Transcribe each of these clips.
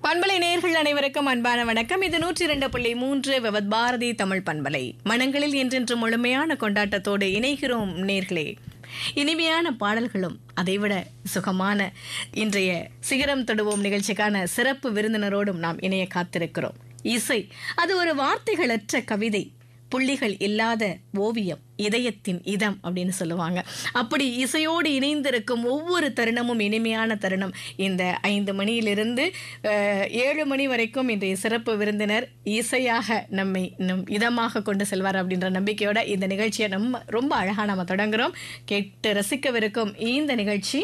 பண்பலை நேர்கள் அனைவருக்கும் அன்பான வணக்கம் இது நூற்றி இரண்டு புள்ளி மூன்று விவத் பாரதி தமிழ் பண்பலை மனங்களில் என்றென்று முழுமையான கொண்டாட்டத்தோடு இணைகிறோம் நேர்களே இனிமையான பாடல்களும் அதைவிட சுகமான இன்றைய சிகரம் தொடுவோம் நிகழ்ச்சிக்கான சிறப்பு விருந்தினரோடும் நாம் இணைய காத்திருக்கிறோம் இசை அது ஒரு வார்த்தைகளற்ற கவிதை புள்ளிகள் இல்லாத ஓவியம் இதயத்தின் இதம் அப்படின்னு சொல்லுவாங்க அப்படி இசையோடு இணைந்திருக்கும் ஒவ்வொரு தருணமும் இனிமையான தருணம் இந்த ஐந்து மணியிலிருந்து அஹ், ஏழு மணி வரைக்கும் இன்றைய சிறப்பு விருந்தினர் இசையாக நம்மை இன்னும் இதமாக கொண்டு செல்வார் அப்படின்ற நம்பிக்கையோட இந்த நிகழ்ச்சியை நம்ம ரொம்ப அழகாக நம்ம தொடங்குறோம் கேட்டு ரசிக்கவிருக்கும் இந்த நிகழ்ச்சி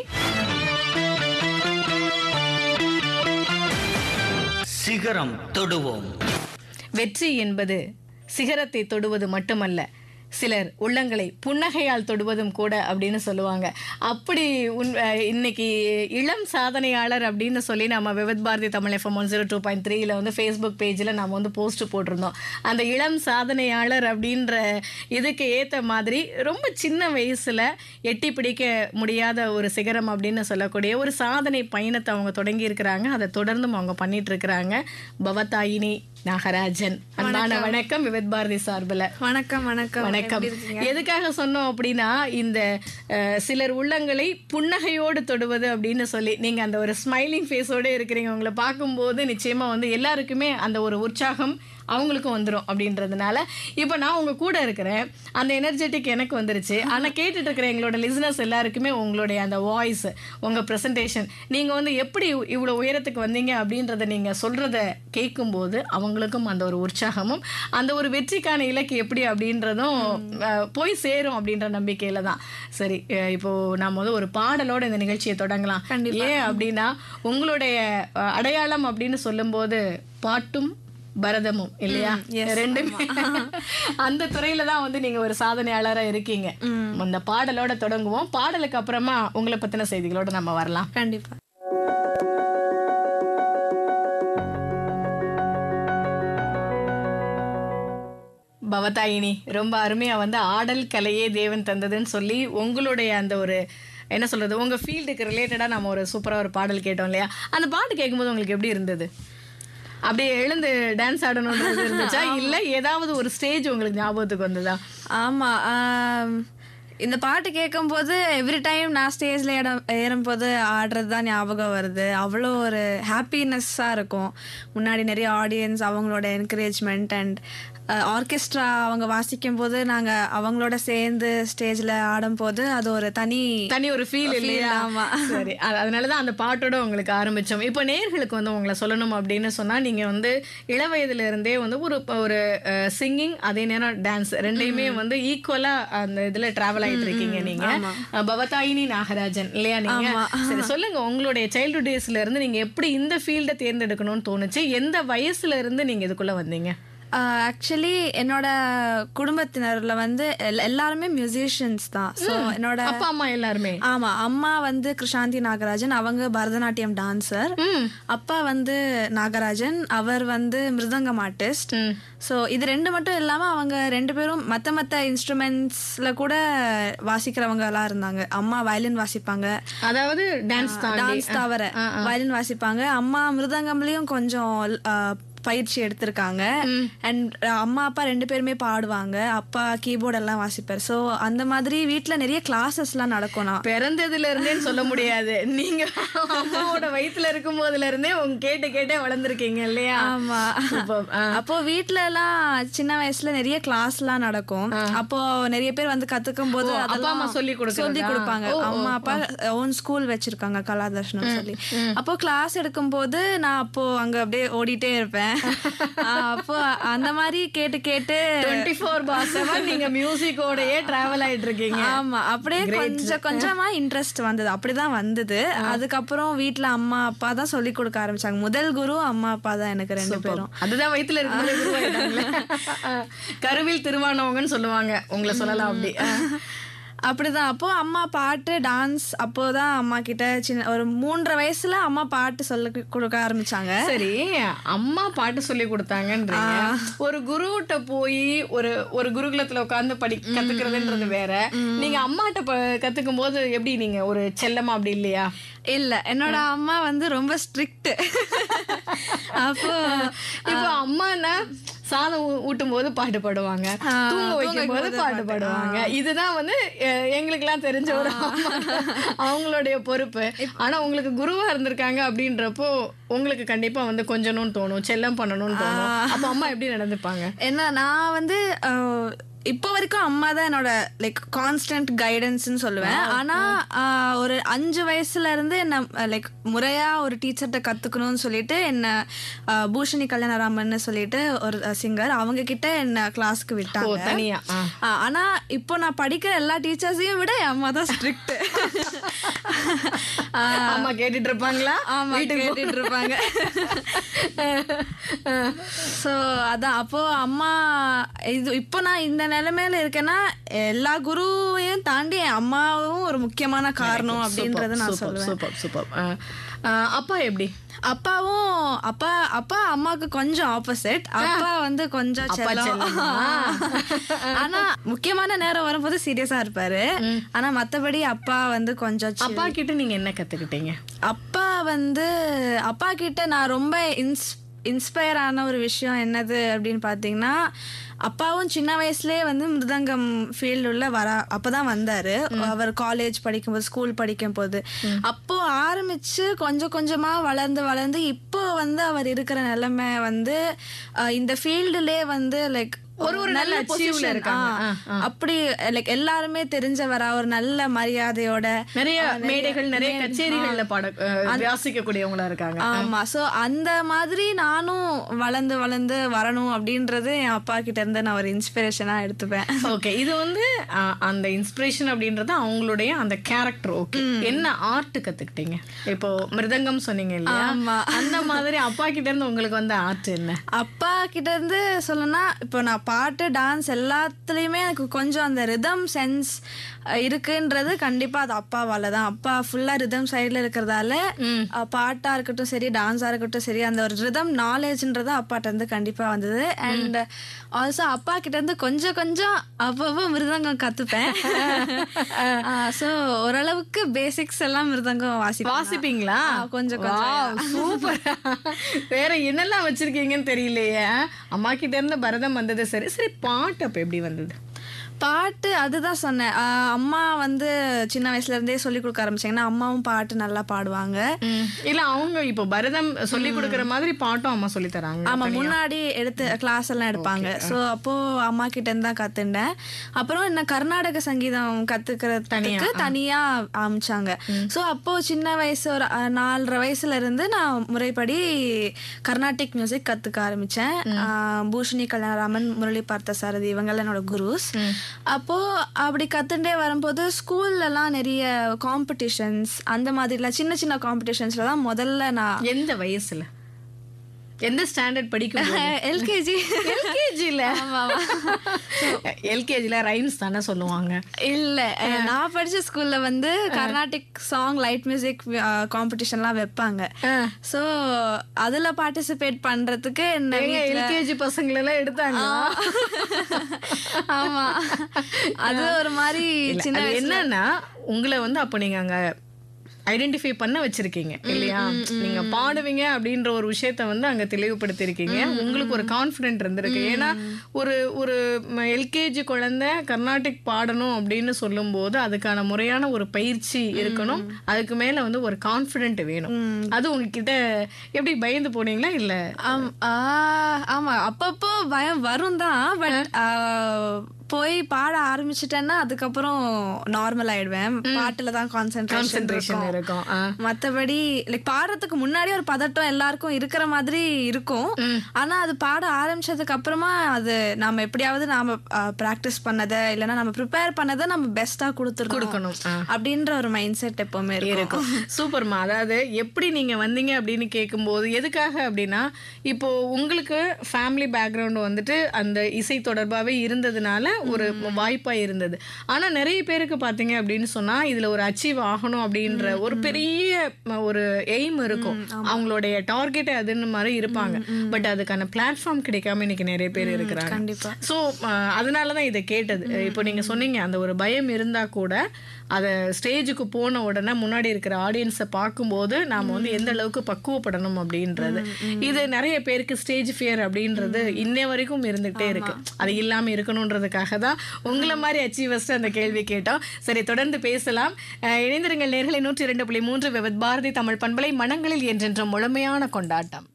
சிகரம் தொடுவோம் வெற்றி என்பது சிகரத்தை தொடுவது மட்டுமல்ல சிலர் உள்ளங்களை புன்னகையால் தொடுவதும் கூட அப்படின்னு சொல்லுவாங்க அப்படி உன் அஹ் இன்னைக்கு இளம் சாதனையாளர் அப்படின்னு சொல்லி நம்ம Vivath Bharathi Tamil FM one zero two point த்ரீல வந்து ஃபேஸ்புக் பேஜில் நம்ம வந்து போஸ்ட் போட்டிருந்தோம் அந்த இளம் சாதனையாளர் அப்படின்ற இதுக்கு ஏற்ற மாதிரி ரொம்ப சின்ன வயசில் எட்டி பிடிக்க முடியாத ஒரு சிகரம் அப்படின்னு சொல்லக்கூடிய ஒரு சாதனை பயணத்தை அவங்க தொடங்கி இருக்கிறாங்க அதை தொடர்ந்தும் அவங்க பண்ணிட்டு இருக்கிறாங்க பவதாயினி நாகராஜன் அன்பான வணக்கம் விவத் பாரதி சார்பில் வணக்கம் வணக்கம் வணக்கம் எதுக்காக சொன்னோம் அப்படின்னா இந்த அஹ், சிலர் உள்ளங்களை புன்னகையோடு தொடுவது அப்படின்னு சொல்லி நீங்க அந்த ஒரு ஸ்மைலிங் ஃபேஸோட இருக்கிறீங்க உங்களை பார்க்கும்போது நிச்சயமா வந்து எல்லாருக்குமே அந்த ஒரு உற்சாகம் அவங்களுக்கும் வந்துடும் அப்படின்றதுனால இப்போ நான் உங்க கூட இருக்கிறேன் அந்த எனர்ஜெட்டிக் எனக்கு வந்துருச்சு ஆனால் கேட்டுட்டு இருக்கிற எங்களோட லிசனர்ஸ் எல்லாருக்குமே உங்களுடைய அந்த வாய்ஸ் உங்க ப்ரெசன்டேஷன் நீங்க வந்து எப்படி இவ்வளோ உயரத்துக்கு வந்தீங்க அப்படின்றத நீங்க சொல்றத கேட்கும்போது அவங்களுக்கும் அந்த ஒரு உற்சாகமும் அந்த ஒரு வெற்றிக்கான இலக்கு எப்படி அப்படின்றதும் அஹ், போய் சேரும் அப்படின்ற நம்பிக்கையில தான் சரி அஹ், இப்போ நாம வந்து ஒரு பாடலோட இந்த நிகழ்ச்சியை தொடங்கலாம் ஏன் அப்படின்னா உங்களுடைய அஹ், அடையாளம் அப்படின்னு சொல்லும்போது பாட்டும் பரதமும் இல்லையா ரெண்டுமே அந்த துறையில தான் வந்து நீங்க ஒரு சாதனையாளரா இருக்கீங்க அந்த பாடலோட தொடங்குவோம் பாடலுக்கு அப்புறமா உங்களை பத்தின செய்திகளோட நம்ம வரலாம் கண்டிப்பா பவதாயினி ரொம்ப அருமையா வந்து ஆடல் கலையே தேவன் தந்ததுன்னு சொல்லி உங்களுடைய அந்த ஒரு என்ன சொல்றது உங்க ஃபீல்டுக்கு ரிலேட்டடா நம்ம ஒரு சூப்பரா ஒரு பாடல் கேட்டோம் இல்லையா அந்த பாட்டு கேட்கும்போது உங்களுக்கு எப்படி இருந்தது அப்படியே எழுந்து டான்ஸ் ஆடணும்ன்றது இருந்துச்சா இல்ல ஏதாவது ஒரு ஸ்டேஜ் உங்களுக்கு ஞாபகத்துக்கு வந்ததா ஆமா ஆம், இந்த பாட்டு கேட்கும்போது எவ்ரி டைம் நான் ஸ்டேஜ்ல இடம் ஏறும்போது ஆடுறது தான் ஞாபகம் வருது அவ்வளோ ஒரு ஹாப்பினஸ்ஸாக இருக்கும் முன்னாடி நிறைய ஆடியன்ஸ் அவங்களோட என்கரேஜ்மெண்ட் அண்ட் ஆர்கெஸ்ட்ரா அவங்க வாசிக்கும் போது நாங்க அவங்களோட சேர்ந்து ஸ்டேஜ்ல ஆடும்போது அது ஒரு தனி தனி ஒரு ஃபீல் இல்லையா ஆமா. சரி அது- அதனாலதான் அந்த பாட்டோட உங்களுக்கு ஆரம்பிச்சோம் இப்போ நேர்களுக்கு வந்து உங்களை சொல்லணும் அப்படின்னு சொன்னா நீங்க வந்து இளவயதுல இருந்தே வந்து ஒரு ஒரு சிங்கிங் அதே நேரம் டான்ஸ் ரெண்டையுமே வந்து ஈக்குவலா அந்த இதுல டிராவல் ஆயிட்டு இருக்கீங்க நீங்க அஹ், பவதாயினி நாகராஜன் இல்லையா நீங்க சரி சொல்லுங்க உங்களுடைய சைல்ட்ஹுட் டேஸ்ல இருந்து நீங்க எப்படி இந்த ஃபீல்டை தேர்ந்தெடுக்கணும்னு தோணுச்சு எந்த வயசுல இருந்து நீங்க இதுக்குள்ள வந்தீங்க ஆக்சுவலி என்னோட குடும்பத்தினர்ல வந்து எல்- எல்லாருமே மியூசிஷியன்ஸ் தான் ஸோ என்னோட அப்பா அம்மா எல்லாருமே ஆமா அம்மா வந்து கிருஷாந்தி நாகராஜன் அவங்க பரதநாட்டியம் டான்சர் அப்பா வந்து நாகராஜன் அவர் வந்து மிருதங்கம் ஆர்டிஸ்ட் ஸோ இது ரெண்டு மட்டும் இல்லாம அவங்க ரெண்டு பேரும் மத்த மத்த இன்ஸ்ட்ருமெண்ட்ஸ்ல கூட வாசிக்கிறவங்க எல்லாம் இருந்தாங்க அம்மா வயலின் வாசிப்பாங்க அதாவது டான்ஸ் தான் டான்ஸ் தவிர வயலின் வாசிப்பாங்க அம்மா மிருதங்கம்லயும் கொஞ்சம் அஹ், பயிற்சி எடுத்திருக்காங்க அண்ட் அம்மா அப்பா ரெண்டு பேருமே பாடுவாங்க அப்பா கீபோர்ட் எல்லாம் வாசிப்பார் ஸோ அந்த மாதிரி வீட்ல நிறைய கிளாஸஸ்லாம் நடக்கும் நான் பிறந்ததுல இருந்தேன்னு சொல்ல முடியாது நீங்க அம்மாவோட வயித்துல இருக்கும் போதுல இருந்தே உங்க கேட்டு கேட்டே வளர்ந்துருக்கீங்க இல்லையா ஆமா Superb. ஆ. அப்போ வீட்ல எல்லாம் சின்ன வயசுல நிறைய கிளாஸ்லாம் நடக்கும் அப்போ நிறைய பேர் வந்து கத்துக்கும் போது ஓ, அப்பா அதெல்லாம் அம்மா சொல்லிக் கொடுக்கறதா? சொல்லி கொடுப்பாங்க அம்மா அப்பா ஓன் ஸ்கூல் வச்சிருக்காங்க கலாதர்ஷனம் சொல்லி அப்போ கிளாஸ் எடுக்கும் போது நான் அப்போ அங்க அப்படியே ஓடிட்டே இருப்பேன் ஆ, அப்போ அந்த மாதிரி கேட்டு கேட்டு 24 bar seven நீங்க மியூசிக்கோடயே டிராவல் ஆயிட்டு இருக்கீங்க ஆமா அப்படியே கொஞ்சம் கொஞ்சமா இன்ட்ரெஸ்ட் வந்தது அப்படிதான் வந்தது அதுக்கப்புறம் வீட்ல அம்மா அப்பா தான் சொல்லி கொடுக்க ஆரம்பிச்சாங்க முதல் குரு அம்மா அப்பா தான் எனக்கு ரெண்டு பேரும் அதுதான் வயித்துல இருக்கும்போது உருவாயிட்டாங்களே. கருவில் திருவானவங்கன்னு சொல்லுவாங்க உங்களை சொல்லலாம் அப்படி ஆ. அப்படிதான் அப்போ அம்மா பாட்டு டான்ஸ் அப்போதான் அம்மா கிட்ட சின்ன ஒரு மூன்றரை வயசுல அம்மா பாட்டு சொல்ல கொடுக்க ஆரம்பிச்சாங்க சரி அம்மா பாட்டு சொல்லி கொடுத்தாங்கன்றீங்க ஒரு குருகிட்ட போய் ஒரு ஒரு குருகுலத்துல உட்கார்ந்து படி கத்துக்கிறதுன்றது வேற நீங்க அம்மாட்ட ப- கத்துக்கும் போது எப்படி நீங்க ஒரு செல்லமா அப்படி இல்லையா இல்ல என்னோட அம்மா வந்து ரொம்ப ஸ்ட்ரிக்ட் அப்போ இப்போ அம்மானா சாதம் ஊ- ஊட்டும் போது பாட்டு பாடுவாங்க தூங்க வைக்கும் போது பாட்டு பாடுவாங்க இதுதான் வந்து அஹ், எங்களுக்கெல்லாம் தெரிஞ்ச ஒரு அம்மா. அவங்களுடைய பொறுப்பு ஆனா உங்களுக்கு குருவா இருந்திருக்காங்க அப்படின்றப்போ உங்களுக்கு கண்டிப்பா வந்து கொஞ்சணும்னு தோணும் செல்லம் பண்ணணும்னு தோணும் அப்ப அம்மா எப்படி நடந்துப்பாங்க என்ன நான் வந்து அஹ், இப்போ வரைக்கும் அம்மா தான் என்னோட லைக் கான்ஸ்டன்ட் கைடன்ஸ்னு சொல்லுவேன் ஆனா அஹ், ஒரு அஞ்சு வயசுல இருந்து என்ன லைக் முறையா ஒரு டீச்சர்கிட்ட கத்துக்கணும்னு சொல்லிட்டு என்ன அஹ், பூஷணி கல்யாணராமன் சொல்லிட்டு ஒரு சிங்கர் அவங்க கிட்ட என்ன கிளாஸ்க்கு ஓ விட்டாங்க தனியா ஆ. ஆ, ஆனா இப்போ நான் படிக்கிற எல்லா டீச்சர்ஸையும் விட என் அம்மா தான் ஸ்ட்ரிக்ட் அம்மா கேட்டுட்டு இருப்பாங்களா ஆமா கேட்டுட்டு இருப்பாங்க ஸோ அதான் அப்போ அம்மா இது இப்போ நான் இந்த நிலைமையில இருக்கேன்னா எல்லா குருவையும் தாண்டி என் அம்மாவும் ஒரு முக்கியமான காரணம் அப்படின்றத நான் சொல்லுவேன் சூப்பர் சூப்பர் அப்பா எப்படி அப்பாவும் அப்பா அப்பா அம்மாவுக்கு கொஞ்சம் ஆப்போசிட் அப்பா வந்து கொஞ்சம் செல்லம். ஆனா முக்கியமான நேரம் வரும்போது சீரியஸா இருப்பாரு ஆனா மத்தபடி அப்பா வந்து கொஞ்சம் chill. அப்பா கிட்ட நீங்க என்ன கத்துக்கிட்டீங்க அப்பா வந்து அப்பா கிட்ட நான் ரொம்ப இன்ஸ் இன்ஸ்பயர் ஆன ஒரு விஷயம் என்னது அப்படின்னு பார்த்தீங்கன்னா அப்பாவும் சின்ன வயசுலேயே வந்து மிருதங்கம் ஃபீல்டு உள்ள வர அப்பதான் வந்தாரு அவர் காலேஜ் படிக்கும்போது ஸ்கூல் படிக்கும் போது அப்போ ஆரம்பிச்சு கொஞ்சம் கொஞ்சமா வளர்ந்து வளர்ந்து இப்போ வந்து அவர் இருக்கிற நிலைமை வந்து அஹ், இந்த ஃபீல்டுலே வந்து லைக் ஒரு ஒரு நல்ல achieve ல இருக்காங்க. ஆ, அப்படி லைக் எல்லாருமே தெரிஞ்சவரா ஒரு நல்ல மரியாதையோட நிறைய மேடைகள் நிறைய கச்சேரிகள்ல பாட வாசிக்க கூடியவங்களா இருக்காங்க ஆமா சோ அந்த மாதிரி நானும் வளர்ந்து வளர்ந்து வரணும் அப்படின்றது என் அப்பா கிட்ட இருந்து நான் ஒரு இன்ஸ்பிரேஷனா எடுத்துப்பேன் ஓகே இது வந்து அஹ், அந்த இன்ஸ்பிரேஷன் அப்படின்றது அவங்களுடைய அந்த கேரக்டர் ஓகே என்ன ஆர்ட் கத்துக்கிட்டீங்க இப்போ மிருதங்கம் சொன்னீங்க இல்லையா ஆமா. அந்த மாதிரி அப்பா கிட்ட இருந்து உங்களுக்கு வந்த ஆர்ட் என்ன அப்பா கிட்ட இருந்து சொல்லணும்னா இப்போ நான் பாட்டு டான்ஸ் எல்லாத்துலயுமே எனக்கு கொஞ்சம் அந்த ரிதம் சென்ஸ் இருக்குன்றது கண்டிப்பா அது அப்பாவால தான் அப்பா ஃபுல்லா ரிதம் சைடுல இருக்கிறதால அஹ், பாட்டா இருக்கட்டும் சரி டான்ஸா இருக்கட்டும் சரி அந்த ஒரு ரிதம் நாலேஜ்ன்றது அப்பாட்ட இருந்து கண்டிப்பா வந்தது அண்ட் ஆல்சோ அப்பா கிட்ட இருந்து கொஞ்சம் கொஞ்சம் அப்பப்போ மிருதங்கம் கத்துப்பேன் ஸோ ஓரளவுக்கு பேசிக்ஸ் எல்லாம் மிருதங்கம் வாசிப்பேன் வாசிப்பீங்களா ஆ, கொஞ்சம் கொஞ்சம். சூப்பர் வேற என்னெல்லாம் வச்சிருக்கீங்கன்னு தெரியலையே அம்மா கிட்ட இருந்து பரதம் வந்தது சரி சரி பாட்டு அப்ப எப்படி வந்தது பாட்டு அதுதான் சொன்னேன் ஆஹ் அம்மா வந்து சின்ன வயசுல இருந்தே சொல்லி கொடுக்க ஆரம்பிச்சாங்கன்னா அம்மாவும் பாட்டு நல்லா பாடுவாங்க இல்ல அவங்க இப்போ பரதம் சொல்லி கொடுக்கற மாதிரி பாட்டும் அம்மா சொல்லி தராங்க ஆமா முன்னாடி எடுத்து கிளாஸ் எல்லாம் எடுப்பாங்க ஸோ அப்போ அம்மா கிட்ட இருந்து தான் கத்துண்டேன் அப்புறம் என்ன கர்நாடக சங்கீதம் கத்துக்கிறதுக்கு தனியா ஆரம்பிச்சாங்க ஸோ அப்போ சின்ன வயசு ஒரு அஹ், நாலரை வயசுல இருந்து நான் முறைப்படி கர்நாடிக் மியூசிக் கத்துக்க ஆரம்பிச்சேன் ஆஹ், பூஷணி கல்யாணராமன் முரளி பார்த்த சாரதி இவங்கெல்லாம் என்னோட குருஸ் அப்போ அப்படி கத்துட்டே வரும்போது ஸ்கூல்ல எல்லாம் நிறைய காம்படிஷன்ஸ் அந்த மாதிரிலாம் சின்ன சின்ன காம்படிஷன்ஸ்ல தான் முதல்ல நான் எந்த வயசுல எந்த ஸ்டாண்டர்ட் படிக்கும் எல்கேஜி எல்கேஜில எல்கேஜில ரைம்ஸ் தானே சொல்லுவாங்க இல்ல அஹ், நான் படிச்ச ஸ்கூல்ல வந்து கர்நாடிக் சாங் லைட் மியூசிக் காம்படிஷன்லாம் வைப்பாங்க சோ அதுல பார்ட்டிசிபேட் பண்றதுக்கு என்ன எங்க வீட்ல- எல்கேஜி பசங்களை எல்லாம் எடுத்தாங்க ஆமா அது ஒரு மாதிரி சின்ன அது என்னன்னா உங்களை வந்து அப்ப நீங்க அங்க ஐடென்டிஃபை பண்ண வச்சிருக்கீங்க இல்லையா நீங்க பாடுவீங்க அப்படின்ற ஒரு விஷயத்த வந்து அங்க தெளிவுபடுத்திருக்கீங்க உங்களுக்கு ஒரு கான்ஃபிடென்ட் இருந்திருக்கு ஏன்னா ஒரு ஒரு எல்கேஜி குழந்தை கர்நாடிக் பாடணும் அப்படின்னு சொல்லும்போது அதுக்கான முறையான ஒரு பயிற்சி இருக்கணும் அதுக்கு மேல வந்து ஒரு கான்ஃபிடென்ட் வேணும் அது உங்ககிட்ட எப்படி பயந்து போனீங்களா இல்ல ஆம், ஆ, ஆமா அப்பப்போ பயம் வரும் தான் பட் போய் பாட ஆரம்பிச்சிட்டேன்னா அதுக்கப்புறம் நார்மல் ஆயிடுவேன் பாட்டுல தான் கான்சென்ட்ரேஷன் கான்சென்ட்ரேஷன் இருக்கும் ஆ. மத்தபடி லைக் பாடுறதுக்கு முன்னாடி ஒரு பதட்டம் எல்லாருக்கும் இருக்கிற மாதிரி இருக்கும் ஆனா அது பாட ஆரம்பிச்சதுக்கு அப்புறமா அது நாம எப்படியாவது நாம பிராக்டிஸ் பண்ணதை இல்லைன்னா நம்ம ப்ரிப்பேர் பண்ணதை நம்ம பெஸ்டா கொடுத்துருக்கணும் கொடுக்கணும். ஆ. அப்படின்ற ஒரு மைண்ட் செட் எப்பவுமே இருக்கும் இருக்கும் சூப்பர்மா அதாவது எப்படி நீங்க வந்தீங்க அப்படின்னு கேட்கும்போது எதுக்காக அப்படின்னா இப்போ உங்களுக்கு ஃபேமிலி பேக்ரவுண்ட் வந்துட்டு அந்த இசை தொடர்பாகவே இருந்ததுனால ஒரு வாய்ப்பா இருந்தது ஆனா நிறைய பேருக்கு பாத்தீங்க அப்படின்னு சொன்னா இதுல ஒரு அச்சீவ் ஆகணும் அப்படின்ற ஒரு பெரிய ம, ஒரு எய்ம் இருக்கும் அவங்களுடைய டார்கெட் அதுன்னு மாதிரி இருப்பாங்க பட் அதுக்கான பிளாட்ஃபார்ம் கிடைக்காம இன்னைக்கு நிறைய பேர் இருக்கிறாங்க கண்டிப்பா ஸோ அதனால தான் இதை கேட்டது இப்போ நீங்க சொன்னீங்க அந்த ஒரு பயம் இருந்தா கூட அதை ஸ்டேஜுக்கு போன உடனே முன்னாடி இருக்கிற ஆடியன்ஸை பார்க்கும்போது நாம வந்து எந்த அளவுக்கு பக்குவப்படணும் அப்படின்றது இது நிறைய பேருக்கு ஸ்டேஜ் ஃபியர் அப்படின்றது இன்னை வரைக்கும் இருந்துகிட்டே இருக்கு அது இல்லாம இருக்கணுன்றதுக்காக தான் உங்களை மாதிரி அச்சீவர்ஸ்ட் அந்த கேள்வி கேட்டோம் சரி தொடர்ந்து பேசலாம் அஹ் இணைந்திருங்கள் நேர்களை நூற்றி இரண்டு புள்ளி மூன்று விவத் பாரதி தமிழ் பண்பலை மனங்களில் என்றென்ற முழுமையான கொண்டாட்டம்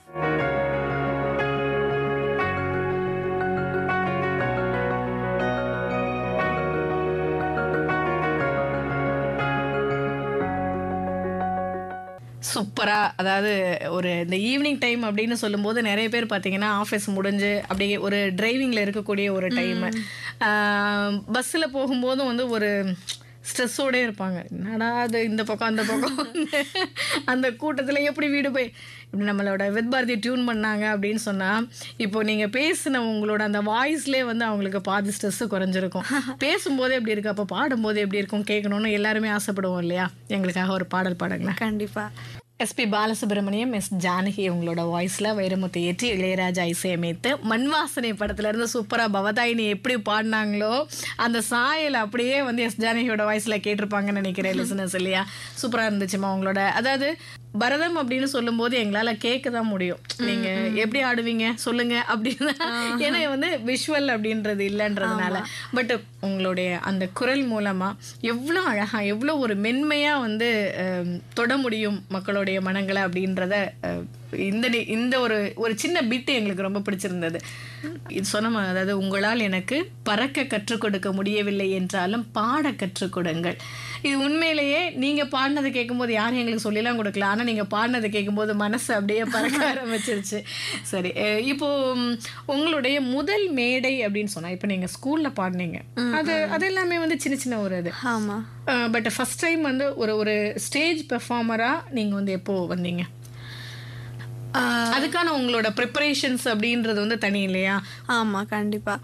சூப்பரா அதாவது ஒரு இந்த ஈவினிங் டைம் அப்படின்னு சொல்லும்போது நிறைய பேர் பார்த்தீங்கன்னா ஆஃபீஸ் முடிஞ்சு அப்படியே ஒரு டிரைவிங்கில் இருக்கக்கூடிய ஒரு டைமு பஸ்ஸில் போகும்போதும் வந்து ஒரு ஸ்ட்ரெஸ்ஸோடே இருப்பாங்க என்னடா அது இந்த பக்கம் அந்த பக்கம் அந்த கூட்டத்தில் எப்படி வீடு போய் இப்படி நம்மளோட வித் பாரதி டியூன் பண்ணாங்க அப்படின்னு சொன்னால் இப்போ நீங்கள் பேசின உங்களோட அந்த வாய்ஸ்லேயே வந்து அவங்களுக்கு பாதி ஸ்ட்ரெஸ்ஸு குறைஞ்சிருக்கும் பேசும்போதே எப்படி இருக்கு அப்போ பாடும்போது எப்படி இருக்கும் கேட்கணும்னு எல்லாருமே ஆசைப்படுவோம் இல்லையா எங்களுக்காக ஒரு பாடல் பாடுங்களேன் கண்டிப்பா எஸ்பி பாலசுப்ரமணியம் எஸ் ஜானகி உங்களோட வாய்ஸில் வைரமுத்து ஏற்றி இளையராஜா இசையமைத்து மண்வாசனை படத்துல இருந்து சூப்பராக பவதாயினி எப்படி பாடினாங்களோ அந்த சாயல் அப்படியே வந்து எஸ் ஜானகியோட வாய்ஸில் கேட்டிருப்பாங்கன்னு நினைக்கிறேன் லிசனர்ஸ் இல்லையா சூப்பராக இருந்துச்சுமா உங்களோட அதாவது பரதம் அப்படின்னு சொல்லும்போது எங்களால் கேட்க தான் முடியும் நீங்கள் எப்படி ஆடுவீங்க சொல்லுங்க அப்படின்னு ஏன்னா வந்து விஷுவல் அப்படின்றது இல்லைன்றதுனால பட் உங்களுடைய அந்த குரல் மூலமாக எவ்வளோ அழகாக எவ்வளோ ஒரு மென்மையாக வந்து அஹ், தொட முடியும் மக்களுடைய மனங்களை அப்படின்றத அஹ், இந்த நி- இந்த ஒரு ஒரு சின்ன பிட்டு எங்களுக்கு ரொம்ப பிடிச்சிருந்தது இது சொன்ன அதாவது உங்களால் எனக்கு பறக்க கற்றுக் கொடுக்க முடியவில்லை என்றாலும் பாட கற்றுக் கொடுங்கள் இது உண்மையிலேயே நீங்கள் பாடினதை கேட்கும்போது யாரும் எங்களுக்கு சொல்லிலாம் கொடுக்கல ஆனால் நீங்கள் பாடினதை கேட்கும்போது மனசு அப்படியே பறக்க ஆரம்பிச்சிருச்சு சரி அஹ் இப்போ ம், உங்களுடைய முதல் மேடை அப்படின்னு சொன்னா இப்போ நீங்கள் ஸ்கூலில் பாடினீங்க அது அது எல்லாமே வந்து சின்ன சின்ன ஒரு இது ஆமா பட் ஃபர்ஸ்ட் டைம் வந்து ஒரு ஒரு ஸ்டேஜ் பெர்ஃபார்மராக நீங்கள் வந்து எப்போ வந்தீங்க ஆஹ் அதுக்கான உங்களோட ப்ரிப்பரேஷன்ஸ் அப்படின்றது வந்து தனி இல்லையா ஆமா கண்டிப்பா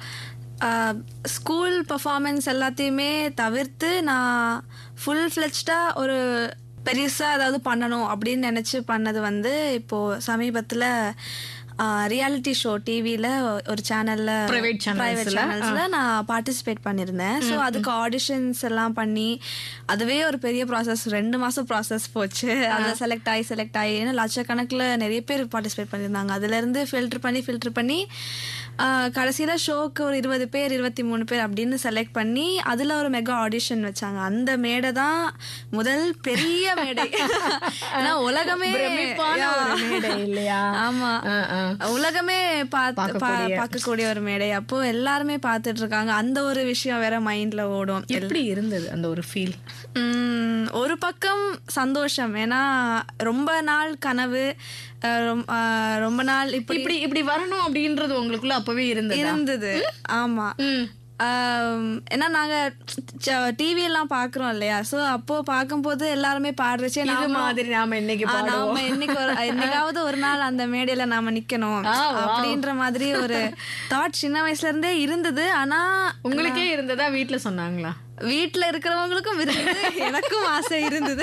ஸ்கூல் பர்ஃபார்மன்ஸ் எல்லாத்தையுமே தவிர்த்து நான் ஃபுல் ஃப்ளெஜ்டாக ஒரு பெருசாக ஏதாவது பண்ணணும் அப்படின்னு நினச்சி பண்ணது வந்து இப்போது சமீபத்தில் ரியாலிட்டி ஷோ டிவியில் ஒரு சேனலில் Private channelsல? ப்ரைவேட் சேனல்ஸில் நான் பார்ட்டிசிபேட் பண்ணியிருந்தேன் ஸோ அதுக்கு ஆடிஷன்ஸ் எல்லாம் பண்ணி அதுவே ஒரு பெரிய ப்ராசஸ் ரெண்டு மாதம் ப்ராசஸ் போச்சு அதில் செலக்ட் ஆகி செலக்ட் ஆகி ஏன்னா லட்சக்கணக்கில் நிறைய பேர் பார்ட்டிசிபேட் பண்ணியிருந்தாங்க அதுலேருந்து ஃபில்டர் பண்ணி ஃபில்டர் பண்ணி கடைசியில் ஷோக்கு ஒரு இருபது பேர் இருபத்தி மூணு பேர் அப்படின்னு செலக்ட் பண்ணி அதில் ஒரு மெகா ஆடிஷன் வச்சாங்க அந்த மேடை தான் முதல் பெரிய மேடை ஏன்னா உலகமே பிரமிப்பான ஒரு மேடை இல்லையா ஆமா ஆ, ஆ. உலகமே பார்த்து பா- பார்க்கக்கூடிய. பார்க்கக்கூடிய ஒரு மேடை அப்போ எல்லாருமே பார்த்துட்டு இருக்காங்க அந்த ஒரு விஷயம் வேற மைண்ட்ல ஓடும் எப்படி இருந்தது அந்த ஒரு ஃபீல் உம், ஒரு பக்கம் சந்தோஷம் ஏன்னா ரொம்ப நாள் கனவு அஹ், ரொம்- அஹ், ரொம்ப நாள் இப்படி இப்படி இப்படி வரணும் அப்படின்றது உங்களுக்குள்ள அப்பவே இருந்தது இருந்தது ஆமா ஆம், ஏன்னா நாங்க டிவி எல்லாம் பாக்குறோம் இல்லையா சோ அப்போ பார்க்கும்போது எல்லாருமே பாடுறச்சே இது நாம மாதிரி நாம இன்னைக்கு ஆ, பாடுவோம் நாம என்னைக்கு ஒரு என்னைக்காவது ஒரு நாள் அந்த மேடையில நாம நிக்கணும் ஆ, wow. அப்படின்ற மாதிரி ஒரு தாட் சின்ன வயசுல இருந்தே இருந்தது ஆனா உங்களுக்கே இருந்ததா வீட்ல சொன்னாங்களா வீட்ல இருக்கிறவங்களுக்கும் இருந்தது எனக்கும் ஆசை இருந்தது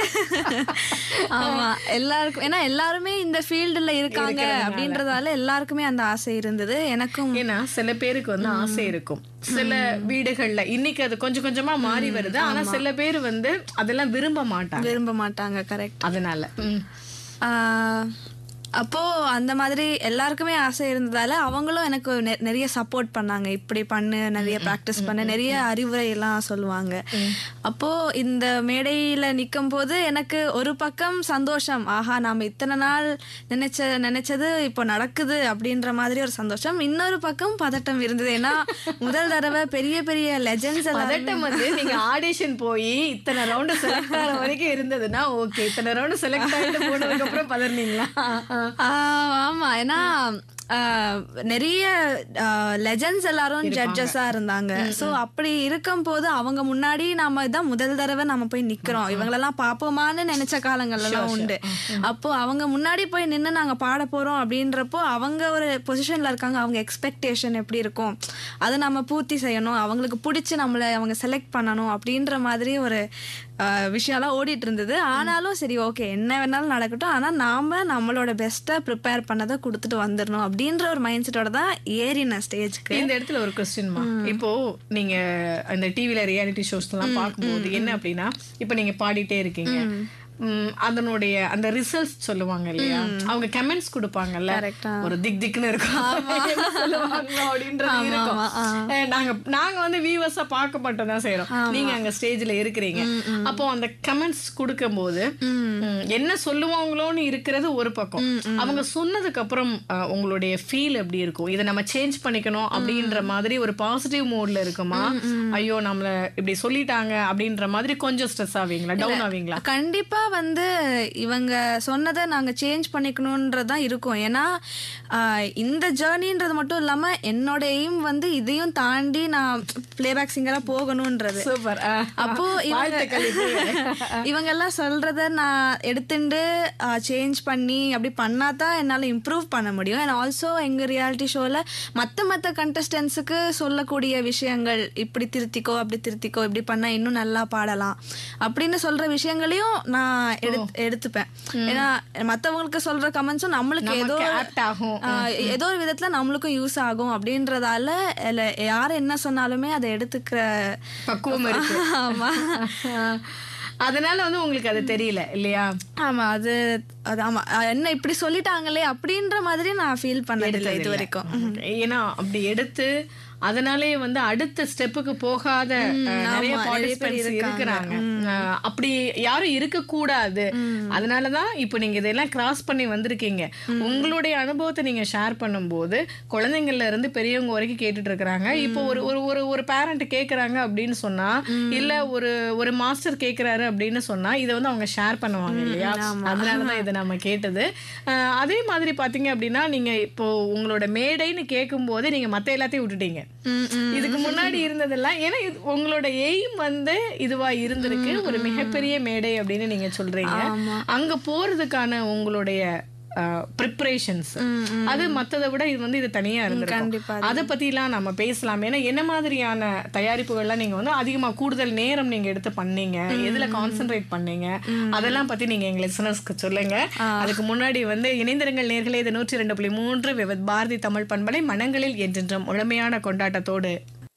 ஆமா எல்லாருக்கும் ஏன்னா எல்லாருமே இந்த ஃபீல்டுல இருக்காங்க அப்படின்றதால எல்லாருக்குமே அந்த ஆசை இருந்தது எனக்கும் ஏன்னா சில பேருக்கு வந்து ஆசை இருக்கும் சில வீடுகள்ல இன்னைக்கு அது கொஞ்சம் கொஞ்சமா மாறி வருது ஆனா சில பேர் வந்து அதெல்லாம் விரும்ப மாட்டாங்க விரும்ப மாட்டாங்க கரெக்ட் அதனால ம். அப்போ அந்த மாதிரி எல்லாருக்குமே ஆசை இருந்ததால அவங்களும் எனக்கு நெ- நிறைய சப்போர்ட் பண்ணாங்க இப்படி பண்ணு நிறைய ப்ராக்டிஸ் பண்ணு நிறைய அறிவுரை எல்லாம் சொல்லுவாங்க அப்போ இந்த மேடையில நிற்கும் போது எனக்கு ஒரு பக்கம் சந்தோஷம் ஆஹா நாம இத்தனை நாள் நினைச்ச நினைச்சது இப்போ நடக்குது அப்படின்ற மாதிரி ஒரு சந்தோஷம் இன்னொரு பக்கம் பதட்டம் இருந்தது ஏன்னா முதல் தடவை பெரிய பெரிய லெஜெண்ட்ஸ் எல்லாம் பதட்டம் வந்து நீங்க ஆடிஷன் போய் இத்தனை ரவுண்டு செலக்ட் ஆகிற வரைக்கும் இருந்ததுன்னா ஓகே இத்தனை ரவுண்டு செலக்ட் ஆகிட்டு போனதுக்கு அப்புறம் பதறினீங்களா ஆஹ் ஆமா ஏன்னா ஆஹ், நிறைய லெஜண்ட்ஸ் எல்லாரும் ஜட்ஜஸா இருந்தாங்க சோ அப்படி இருக்கும் போது அவங்க முன்னாடி நாம இதான் முதல் தடவை நம்ம போய் நிக்கிறோம் இவங்களெல்லாம் பாப்போமான்னு நினைச்ச காலங்கள்லாம் உண்டு அப்போ அவங்க முன்னாடி போய் நின்னு நாங்க பாட போறோம் அப்படின்றப்போ அவங்க ஒரு பொசிஷன்ல இருக்காங்க அவங்க எக்ஸ்பெக்டேஷன் எப்படி இருக்கும் அதை நம்ம பூர்த்தி செய்யணும் அவங்களுக்கு பிடிச்சி நம்மளை அவங்க செலக்ட் பண்ணணும் அப்படின்ற மாதிரி ஒரு ஆஹ், விஷயம்லாம் ஓடிட்டு இருந்தது ஆனாலும் சரி ஓகே என்ன வேணாலும் நடக்கட்டும் ஆனா நாம நம்மளோட பெஸ்ட்டை ப்ரிப்பேர் பண்ணதை கொடுத்துட்டு வந்துடணும் அப்படின்ற ஒரு மைண்ட் செட்டோட தான் ஏறின ஸ்டேஜ்க்கு இந்த இடத்துல ஒரு கொஸ்டின்மா இப்போ நீங்க அந்த டிவில ரியாலிட்டி ஷோஸ் எல்லாம் பார்க்கும்போது என்ன அப்படின்னா இப்போ நீங்க பாடிட்டே இருக்கீங்க ம், அதனுடைய அந்த ரிசல்ட்ஸ் சொல்லுவாங்க இல்லையா அவங்க கமெண்ட்ஸ் கொடுப்பாங்கல்ல ஒரு திக் திக்னு இருக்கும் என்ன சொல்லுவாங்க அப்படின்றது இருக்கும் அஹ் நாங்க நாங்க வந்து வியூவர்ஸா பார்க்க மட்டும் தான் செய்யறோம் நீங்க அங்க ஸ்டேஜ்ல இருக்கிறீங்க அப்போ அந்த கமெண்ட்ஸ் கொடுக்கும்போது ம், என்ன சொல்லுவாங்களோன்னு இருக்கிறது ஒரு பக்கம் அவங்க சொன்னதுக்கு அப்புறம் அஹ், உங்களுடைய ஃபீல் எப்படி இருக்கும் இதை நம்ம சேஞ்ச் பண்ணிக்கணும் அப்படின்ற மாதிரி ஒரு பாசிட்டிவ் மூட்ல இருக்குமா ஐயோ நம்மள இப்படி சொல்லிட்டாங்க அப்படின்ற மாதிரி கொஞ்சம் ஸ்ட்ரெஸ் ஆவீங்களா டவுன் ஆவீங்களா கண்டிப்பா வந்து இவங்க சொன்னதை நாங்க சேஞ்ச் பண்ணிக்கணும்ன்றது தான் இருக்கும் ஏன்னா ஆஹ், இந்த ஜேர்னின்றது மட்டும் இல்லாம என்னோட எய்ம் வந்து இதையும் தாண்டி நான் பிளேபேக் சிங்கரா போகணும்ன்றது சூப்பர் அப்போ இவங்க இவங்க எல்லாம் சொல்றத நான் எடுத்துட்டு சேஞ்ச் பண்ணி அப்படி பண்ணா தான் என்னால இம்ப்ரூவ் பண்ண முடியும் அண்ட் ஆல்சோ எங்க ரியாலிட்டி ஷோல மத்த மத்த கண்டஸ்டன்ஸுக்கு சொல்லக்கூடிய விஷயங்கள் இப்படி திருத்திக்கோ அப்படி திருத்திக்கோ இப்படி பண்ணா இன்னும் நல்லா பாடலாம் அப்படின்னு சொல்ற விஷயங்களையும் நான் எடுத்து எடுத்துப்பேன் ஏன்னா மத்தவங்களுக்கு சொல்ற கமெண்ட்ஸும் நம்மளுக்கு ஏதோ ஆப்ட் ஆகும் ஆஹ் ஏதோ ஒரு விதத்துல நம்மளுக்கும் யூஸ் ஆகும் அப்படின்றதால இல்ல யார் என்ன சொன்னாலுமே அதை எடுத்துக்கிற பக்குவம் இருக்கு ஆமா அதனால வந்து உங்களுக்கு அது தெரியல இல்லையா ஆமா அது அது ஆமா அஹ் என்ன இப்படி சொல்லிட்டாங்களே அப்படின்ற மாதிரி நான் ஃபீல் பண்ணதில்லை இது வரைக்கும் ஏன்னா அப்படி எடுத்து அதனாலே வந்து அடுத்த ஸ்டெப்புக்கு போகாத அஹ், நிறைய பார்ட்டிசிபென்ட்ஸ் இருக்கிறாங்க அஹ், அப்படி யாரும் இருக்க கூடாது அதனாலதான் இப்போ நீங்க இதெல்லாம் கிராஸ் பண்ணி வந்திருக்கீங்க உங்களுடைய அனுபவத்தை நீங்க ஷேர் பண்ணும்போது குழந்தைங்கள்ல இருந்து பெரியவங்க வரைக்கும் கேட்டுட்டு இருக்கிறாங்க இப்போ ஒரு ஒரு ஒரு ஒரு பேரண்ட் கேக்குறாங்க அப்படின்னு சொன்னா இல்ல ஒரு ஒரு மாஸ்டர் கேக்குறாரு அப்படின்னு சொன்னா இதை வந்து அவங்க ஷேர் பண்ணுவாங்க இல்லையா அதனாலதான் இதை நம்ம கேட்டது அஹ், அதே மாதிரி பாத்தீங்க அப்படின்னா நீங்க இப்போ உங்களோட மேடைன்னு கேட்கும் போதே நீங்க மத்த எல்லாத்தையும் விட்டுட்டீங்க இதுக்கு முன்னாடி இருந்ததெல்லாம் ஏன்னா இது உங்களோட எய்ம் வந்து இதுவா இருந்திருக்கு ஒரு மிகப்பெரிய மேடை அப்படின்னு நீங்க சொல்றீங்க அங்க போறதுக்கான உங்களுடைய ப்ரிப்பரேஷன்ஸ் அது மத்ததை விட இது வந்து இது தனியா இருந்திருக்கும் கண்டிப்பா. அதை பத்திலாம் நம்ம பேசலாம் ஏன்னா என்ன மாதிரியான தயாரிப்புகள்லாம் நீங்க வந்து அதிகமா கூடுதல் நேரம் நீங்க எடுத்து பண்ணீங்க எதுல கான்சென்ட்ரேட் பண்ணீங்க அதெல்லாம் பத்தி நீங்க எங்க லிசனர்ஸ்க்கு சொல்லுங்க அதுக்கு முன்னாடி வந்து இணைந்திருங்கள் நேர்களே இது நூற்றி ரெண்டு புள்ளி மூன்று விவத் பாரதி தமிழ் பண்பலை மனங்களில் என்றென்றும் முழுமையான கொண்டாட்டத்தோடு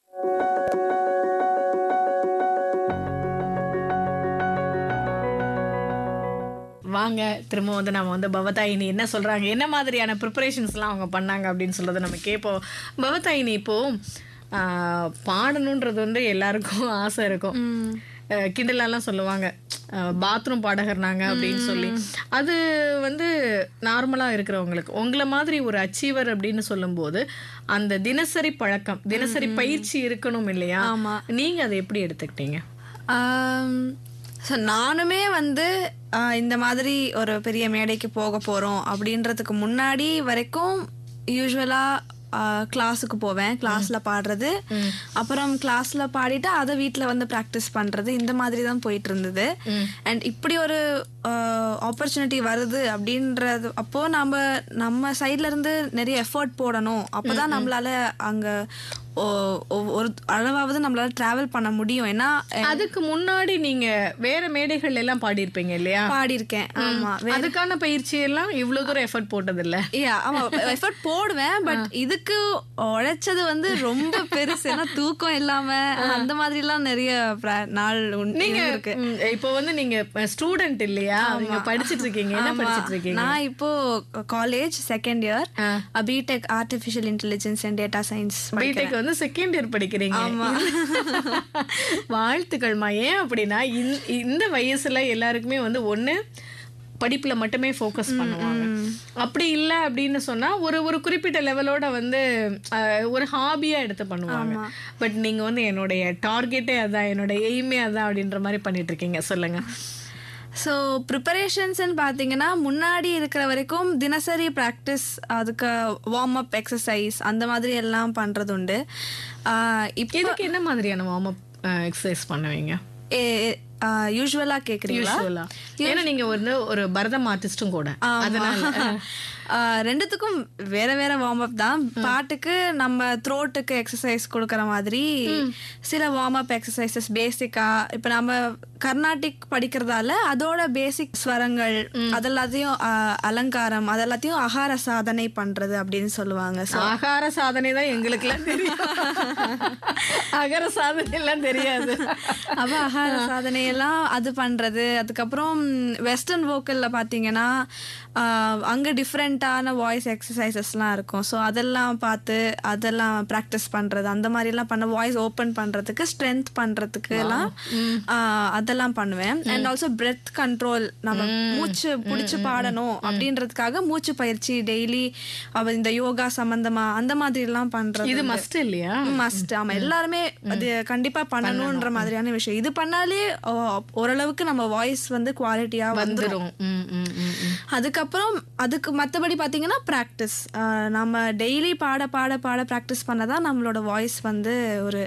வாங்க திரும்ப வந்து நம்ம வந்து பவதாயினி என்ன சொல்றாங்க என்ன மாதிரியான ப்ரிப்பரேஷன்ஸ்லாம் அவங்க பண்ணாங்க அப்படின்னு சொல்றதை நம்ம கேட்போம் பவதாயினி இப்போ ஆஹ், பாடணுன்றது வந்து எல்லாருக்கும் ஆசை இருக்கும் அஹ், கிண்டலெல்லாம் சொல்லுவாங்க பாத்ரூம் பாடகர் நாங்க அப்படின்னு சொல்லி அது வந்து நார்மலாக இருக்கிறவங்களுக்கு உங்களை மாதிரி ஒரு அச்சீவர் அப்படின்னு சொல்லும்போது அந்த தினசரி பழக்கம் தினசரி பயிற்சி இருக்கணும் இல்லையா ஆமா. நீங்க அதை எப்படி எடுத்துக்கிட்டீங்க ஸோ நானுமே வந்து ஆஹ் இந்த மாதிரி ஒரு பெரிய மேடைக்கு போக போகிறோம் அப்படின்றதுக்கு முன்னாடி வரைக்கும் யூஸ்வலாக கிளாஸுக்கு போவேன் கிளாஸில் பாடுறது அப்புறம் கிளாஸில் பாடிட்டு அதை வீட்டில் வந்து ப்ராக்டிஸ் பண்ணுறது இந்த மாதிரி தான் போயிட்டு இருந்தது அண்ட் இப்படி ஒரு ஆப்பர்ச்சுனிட்டி வருது அப்படின்றது அப்போ நம்ம நம்ம சைட்ல இருந்து நிறைய எஃபர்ட் போடணும் அப்பதான் நம்மளால அங்க ஒ- ஒ- ஒரு அளவாவது நம்மளால டிராவல் பண்ண முடியும் ஏன்னா அதுக்கு முன்னாடி நீங்க வேற மேடைகள் எல்லாம் பாடியிருப்பீங்க இல்லையா பாடியிருக்கேன் ஆமா அதுக்கான பயிற்சி எல்லாம் இவ்வளவு தூரம் எஃபர்ட் போட்டது இல்ல Yeah, ஆமா எஃபர்ட் போடுவேன் பட் இதுக்கு உழைச்சது வந்து ரொம்ப பெருசு ஏன்னா தூக்கம் இல்லாம அந்த மாதிரி எல்லாம் நிறைய pra- நாள் உண்டு- நீங்க இருக்கு ம், இப்போ வந்து நீங்க ஸ்டூடெண்ட் இல்லையா நீங்க படிச்சிட்டு இருக்கீங்க என்ன படிச்சிட்டு இருக்கீங்க நான் இப்போ college second year BTech artificial intelligence and data science BTech வந்து செகண்ட் இயர் படிக்கிறீங்க வாழ்த்துக்கள்மா ஏன் அப்படின்னா இந்த- இந்த வயசுல எல்லாருக்குமே வந்து ஒண்ணு படிப்புல மட்டுமே ஃபோக்கஸ் பண்ணுவாங்க அப்படி இல்லை அப்படின்னு சொன்னா ஒரு ஒரு குறிப்பிட்ட லெவலோட வந்து அஹ், ஒரு ஹாபியா எடுத்து பண்ணுவாங்க பட் நீங்க வந்து என்னுடைய டார்கெட்டே அதான் என்னோட எய்மே அதான் அப்படின்ற மாதிரி பண்ணிட்டு இருக்கீங்க சொல்லுங்க ஸோ ப்ரிப்பரேஷன்ஸ்ன்னு பார்த்தீங்கன்னா முன்னாடி இருக்கிற வரைக்கும் தினசரி ப்ராக்டிஸ் அதுக்கு வார்ம் அப் எக்ஸசைஸ் அந்த மாதிரி எல்லாம் பண்ணுறது உண்டு இப்போ இதுக்கு என்ன மாதிரியான வார்ம் அப் எக்ஸசைஸ் பண்ணுவீங்க யூஸ்வலாக கேட்குறீங்களா யூஸ்வலா ஏன்னா நீங்க வந்து ஒரு பரதம் ஆர்டிஸ்டும் கூட அதனால ஆஹ் ரெண்டுத்துக்கும் வேற வேற வார்ம் அப் தான் பாட்டுக்கு நம்ம த்ரோட்டுக்கு எக்ஸசைஸ் கொடுக்குற மாதிரி சில வார்ம் அப் எக்ஸசைசஸ் பேசிக்கா இப்போ நம்ம கர்நாடிக் படிக்கிறதால அதோட பேசிக் ஸ்வரங்கள் அதெல்லாத்தையும் ஆஹ் அலங்காரம் அதெல்லாத்தையும் அகார சாதனை பண்றது அப்படின்னு சொல்லுவாங்க So, ஆகார சாதனை தான் எங்களுக்கு எல்லாம் தெரியும் அகர சாதனை எல்லாம் தெரியாது அப்ப அகார சாதனை எல்லாம் அது பண்றது அதுக்கப்புறம் வெஸ்டர்ன் வோக்கல்ல பாத்தீங்கன்னா ஆஹ் அங்க டிஃப்ரெண்ட்டான வாய்ஸ் எக்ஸசைசஸ்லாம் இருக்கும் ஸோ அதெல்லாம் பார்த்து அதெல்லாம் ப்ராக்டிஸ் பண்றது அந்த மாதிரிலாம் பண்ண வாய்ஸ் ஓப்பன் பண்றதுக்கு ஸ்ட்ரென்த் பண்றதுக்கு எல்லாம் ஆஹ் அதெல்லாம் பண்ணுவேன் அண்ட் ஆல்சோ பிரெத் கண்ட்ரோல் நம்ம மூச்சு பிடிச்சு பாடணும் அப்படின்றதுக்காக மூச்சு பயிற்சி டெய்லி இந்த யோகா சம்பந்தமா அந்த மாதிரி எல்லாம் பண்றது இது மஸ்ட் இல்லையா மஸ்ட் ஆமா எல்லாருமே அது கண்டிப்பா பண்ணணும்ன்ற மாதிரியான விஷயம் இது பண்ணாலே ஓ, ஓரளவுக்கு நம்ம வாய்ஸ் வந்து குவாலிட்டியா வந்துரும் வந்துரும் ம், ம், ம், ம். அதுக்கப்புறம் அதுக்கு மத்தபடி பாத்தீங்கன்னா ப்ராக்டிஸ் நம்ம டெய்லி பாட பாட பாட ப்ராக்டிஸ் பண்ணதான் நம்மளோட வாய்ஸ் வந்து ஒரு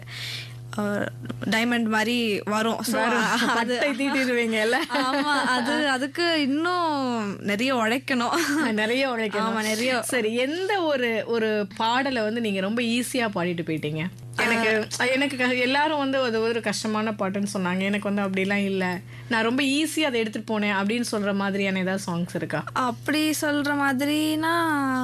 டைமண்ட் மாதிரி வரும் So, அது பட்டை தீட்டிடுவீங்கல்ல ஆமா அது அதுக்கு இன்னும் நிறைய உழைக்கணும் நிறைய உழைக்கணும் ஆமா, நிறைய. சரி எந்த ஒரு ஒரு பாடலை வந்து நீங்க ரொம்ப ஈஸியா பாடிட்டு போயிட்டீங்க எனக்கு எனக்கு க- எல்லாரும் வந்து அது ஒரு கஷ்டமான பாட்டுன்னு சொன்னாங்க எனக்கு வந்து அப்படிலாம் இல்ல நான் ரொம்ப ஈஸியா அதை எடுத்துட்டு போனேன் அப்படின்னு சொல்ற மாதிரியான ஏதாவது சாங்ஸ் இருக்கா அப்படி சொல்ற மாதிரினா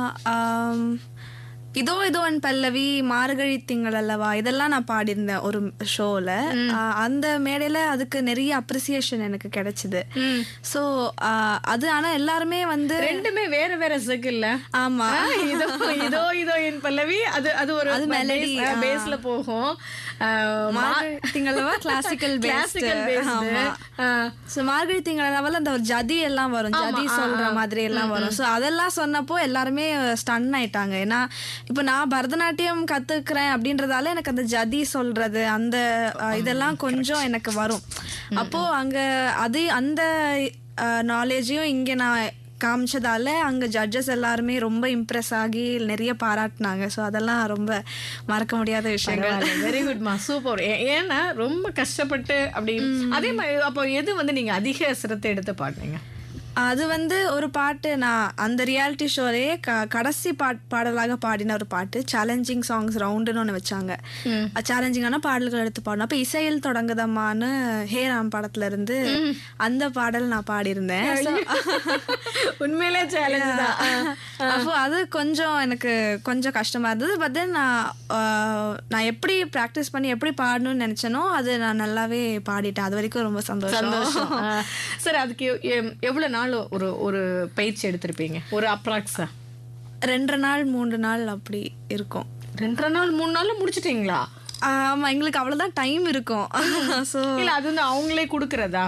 ஆம், இதோ இதோ என் பல்லவி மார்கழி திங்கள் அல்லவா இதெல்லாம் நான் பாடியிருந்தேன் ஒரு ஷோல அந்த மேடையில அதுக்கு நிறைய அப்ரிசியேஷன் எனக்கு கிடைச்சது ஸோ அது ஆனா எல்லாருமே வந்து ரெண்டுமே வேற வேற செக் இல்ல ஆமா ஆ, இதோ இதோ இதோ என் பல்லவி அது அது ஒரு அது melody, பேஸ்ல போகும் ஆ, மா- மார்கழி திங்களவா கிளாசிக்கல் கிளாசிக்கல் ஆமா ஸோ மார்கழி திங்கள் லெவலில் அந்த ஒரு ஜதி எல்லாம் வரும் ஜதி சொல்ற மாதிரி எல்லாம் வரும் ஸோ அதெல்லாம் சொன்னப்போ எல்லாருமே ஸ்டன் ஆயிட்டாங்க ஏன்னா இப்போ நான் பரதநாட்டியம் கத்துக்கிறேன் அப்படின்றதால எனக்கு அந்த ஜதி சொல்றது அந்த அஹ், இதெல்லாம் கொஞ்சம் எனக்கு வரும் அப்போ அங்க அது அந்த நாலேஜையும் இங்க நான் காமிச்சதால அங்க ஜட்ஜஸ் எல்லாருமே ரொம்ப இம்ப்ரெஸ் ஆகி நிறைய பாராட்டினாங்க ஸோ அதெல்லாம் ரொம்ப மறக்க முடியாத விஷயங்கள் வெரி குட்மா சூப்பர் ஏன்னா ரொம்ப கஷ்டப்பட்டு அப்படி அதே மாதிரி அப்போ எது வந்து நீங்க அதிக சிரத்தை எடுத்து பாடுனீங்க அது வந்து ஒரு பாட்டு நான் அந்த ரியாலிட்டி ஷோலேயே க கடைசி பாட் பாடலாக பாடின ஒரு பாட்டு சேலஞ்சிங் சாங்ஸ் ரவுண்டுன்னு ஒன்று வச்சாங்க சேலஞ்சிங்கான பாடல்கள் எடுத்து பாடணும் அப்போ இசையில் தொடங்குதம்மான்னு ஹே ராம் படத்துல இருந்து அந்த பாடல் நான் பாடியிருந்தேன் So, உண்மையிலே சேலஞ்ச் தான் அப்போ அது கொஞ்சம் எனக்கு கொஞ்சம் கஷ்டமா இருந்தது பட் தென் நான் ஆஹ், நான் எப்படி ப்ராக்டிஸ் பண்ணி எப்படி பாடணும்னு நினைச்சேனோ அது நான் நல்லாவே பாடிட்டேன் அது வரைக்கும் ரொம்ப சந்தோஷம் சந்தோஷம் ஆ. சரி அதுக்கு எவ்- எவ்- எவ்வளவு நாள் ஒரு ஒரு பயிற்சி எடுத்திருப்பீங்க ஒரு அப்ராக்ஸா ரெண்டரை நாள் மூன்று நாள் அப்படி இருக்கும் ரெண்டரை நாள் மூணு நாள்ல முடிச்சிட்டீங்களா ஆமா எங்களுக்கு அவ்வளவுதான் டைம் இருக்கும் ஸோ இல்ல அது வந்து அவங்களே குடுக்கறதா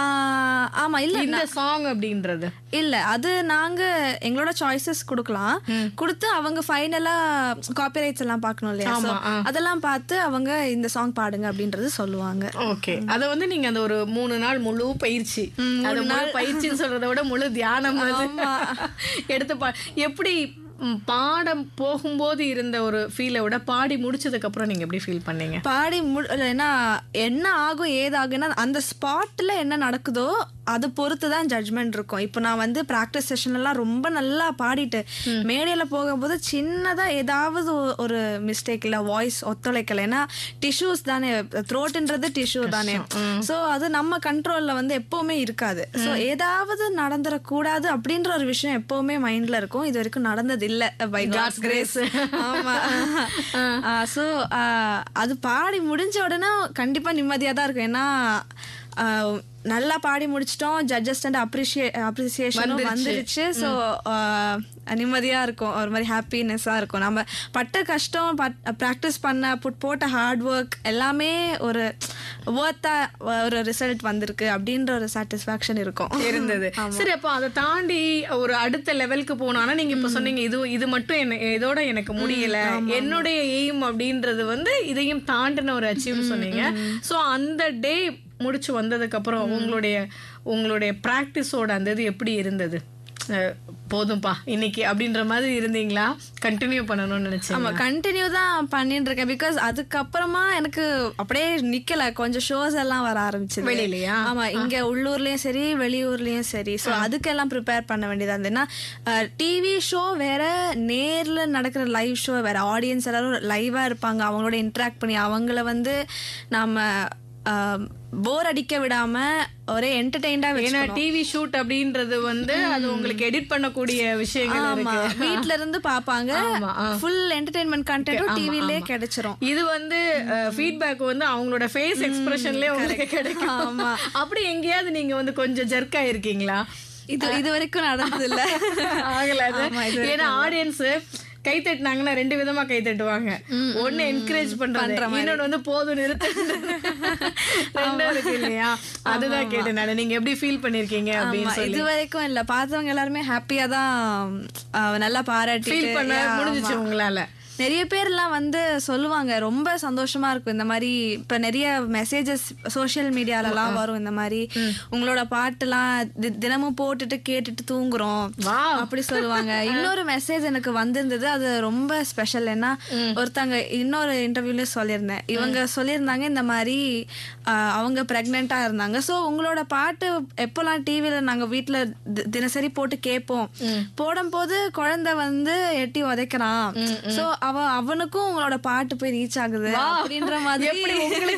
ஆமா இல்ல இந்த சாங் அப்படின்றது இல்ல அது நாங்க எங்களோட சாய்ஸஸ் கொடுக்கலாம் கொடுத்து அவங்க ஃபைனலா காப்பிரைட்ஸ் எல்லாம் பார்க்கணும் இல்லையா So, அதெல்லாம் பார்த்து அவங்க இந்த சாங் பாடுங்க அப்படின்றது சொல்லுவாங்க ஓகே அத வந்து நீங்க அந்த ஒரு மூணு நாள் முழு பயிற்சி அது முழு பயிற்சின்னு சொல்றதை விட முழு தியானம் அது எடுத்து பா எப்படி ம், பாடம் போகும்போது இருந்த ஒரு ஃபீலை விட பாடி முடிச்சதுக்கு அப்புறம் நீங்க எப்படி ஃபீல் பண்ணீங்க பாடி மு இல்ல, ஏன்னா என்ன ஆகும் ஏதாகும்னா அந்த ஸ்பாட்ல என்ன நடக்குதோ அது பொறுத்து தான் ஜட்ஜ்மெண்ட் இருக்கும் இப்போ நான் வந்து ப்ராக்டிஸ் செஷன்லாம் ரொம்ப நல்லா பாடிட்டு மேடையில போகும்போது சின்னதா ஏதாவது ஒ- ஒரு மிஸ்டேக் இல்ல வாய்ஸ் ஒத்துழைக்கல ஏன்னா டிஷ்யூஸ் தானே த்ரோட்ன்றது டிஷ்யூ தானே ஸோ அது நம்ம கண்ட்ரோல்ல வந்து எப்பவுமே இருக்காது ஸோ ஏதாவது நடந்துடக்கூடாது அப்படின்ற ஒரு விஷயம் எப்பவுமே மைண்ட்ல இருக்கும் இது வரைக்கும் நடந்தது இல்ல பை காட்ஸ் கிரேஸ் ஆமா ஸோ அது பாடி முடிஞ்ச உடனே கண்டிப்பா நிம்மதியா தான் இருக்கும் ஏன்னா ஆஹ், நல்லா பாடி முடிச்சிட்டோம் ஜட்ஜஸ் அண்ட் அப்ரிஷியே அப்ரிசியேஷனும் வந்துருச்சு ஸோ நிம்மதியா இருக்கும் ஒரு மாதிரி ஹாப்பினஸ்ஸா இருக்கும் நம்ம பட்ட கஷ்டம் ப்ராக்டிஸ் பண்ண புட் போட்ட ஹார்ட் ஒர்க் எல்லாமே ஒரு ஒர்த்தா ஒரு ரிசல்ட் வந்திருக்கு அப்படின்ற ஒரு சாட்டிஸ்ஃபேக்ஷன் இருக்கும் இருந்தது சரி அப்போ அதை தாண்டி ஒரு அடுத்த லெவலுக்கு போனோம் ஆனா நீங்க இப்ப சொன்னீங்க இது இது மட்டும் என்ன இதோட எனக்கு முடியல என்னுடைய எய்ம் அப்படின்றது வந்து இதையும் தாண்டின ஒரு அச்சீவ் சொன்னீங்க சோ அந்த டே முடிச்சு வந்ததுக்கு அப்புறம் உங்களுடைய உங்களுடைய ப்ராக்டிஸோட அந்த இது எப்படி இருந்தது அஹ், போதும்பா இன்னைக்கு அப்படின்ற மாதிரி இருந்தீங்களா கண்டினியூ பண்ணணும்னு நினைச்சேன் ஆமா கண்டினியூ தான் பண்ணிட்டு இருக்கேன் பிகாஸ் அதுக்கப்புறமா எனக்கு அப்படியே நிக்கல கொஞ்சம் ஷோஸ் எல்லாம் வர ஆரம்பிச்சது வெளியிலயா? ஆமா இங்க உள்ளூர்லயும் சரி வெளியூர்லயும் சரி ஸோ அதுக்கெல்லாம் ப்ரிப்பேர் பண்ண வேண்டியதா இருந்தது ஏன்னா டிவி ஷோ வேற நேர்ல நடக்கிற லைவ் ஷோ வேற ஆடியன்ஸ் எல்லாரும் லைவா இருப்பாங்க அவங்களோட இன்ட்ராக்ட் பண்ணி அவங்கள வந்து நாம போர் அடிக்க விடாம ஒரே என்டர்டெயின்டா ஏன்னா டிவி ஷூட் அப்படின்றது வந்து அது உங்களுக்கு எடிட் பண்ணக்கூடிய விஷயங்கள் ஆமா இருக்கு வீட்ல இருந்து பாப்பாங்க ஆமா, ஆ. ஃபுல் என்டர்டெயின்மெண்ட் கண்டென்ட்டும் டிவிலே கிடைச்சிரும் இது வந்து ஃபீட்பேக் வந்து அவங்களோட ஃபேஸ் எக்ஸ்பிரஷன்லயே உங்களுக்கு கிடைக்கும் ஆமா. அப்படி எங்கேயாவது நீங்க வந்து கொஞ்சம் ஜெர்க் ஆயிருக்கீங்களா இது இது வரைக்கும் நடந்தது இல்ல ஆகல அது. ஆமா, இது ஏன்னா ஆடியன்ஸ் கை தட்டினாங்கன்னா ரெண்டு விதமா கை தட்டுவாங்க ஒண்ணு என்கரேஜ் பண்றது இன்னொன்னு வந்து போதும் நிறுத்து ரெண்டும் இருக்கு இல்லையா அதுதான் கேட்டேன் நான் நீங்க எப்படி ஃபீல் பண்ணிருக்கீங்க அப்படின்னு ஆமா, சொல்லி இது வரைக்கும் இல்ல பார்த்தவங்க எல்லாருமே ஹாப்பியா தான் அஹ், நல்லா பாராட்டி ஃபீல் பண்ண முடிஞ்சுச்சு உங்களால நிறைய பேர்லாம் வந்து சொல்லுவாங்க ரொம்ப சந்தோஷமா இருக்கும் இந்த மாதிரி இப்ப நிறைய மெசேஜஸ் சோஷியல் மீடியாலலாம் வரும் இந்த மாதிரி உங்களோட பாட்டுலாம் தி- தினமும் போட்டுட்டு கேட்டுட்டு தூங்குறோம் Wow. அப்படி சொல்லுவாங்க இன்னொரு மெசேஜ் எனக்கு வந்திருந்தது அது ரொம்ப ஸ்பெஷல் ஏன்னா ஒருத்தங்க இன்னொரு இன்டர்வியூல சொல்லியிருந்தேன் இவங்க சொல்லியிருந்தாங்க இந்த மாதிரி ஆஹ், அவங்க பிரெக்னெண்டா இருந்தாங்க ஸோ உங்களோட பாட்டு எப்போல்லாம் டிவியில நாங்க வீட்ல தி- தினசரி போட்டு கேட்போம் போடும்போது குழந்தை வந்து எட்டி உதைக்கிறான் ஸோ அவ அவனுக்கும் உங்களோட பாட்டு போய் ரீச் ஆகுது அப்படின்ற மாதிரி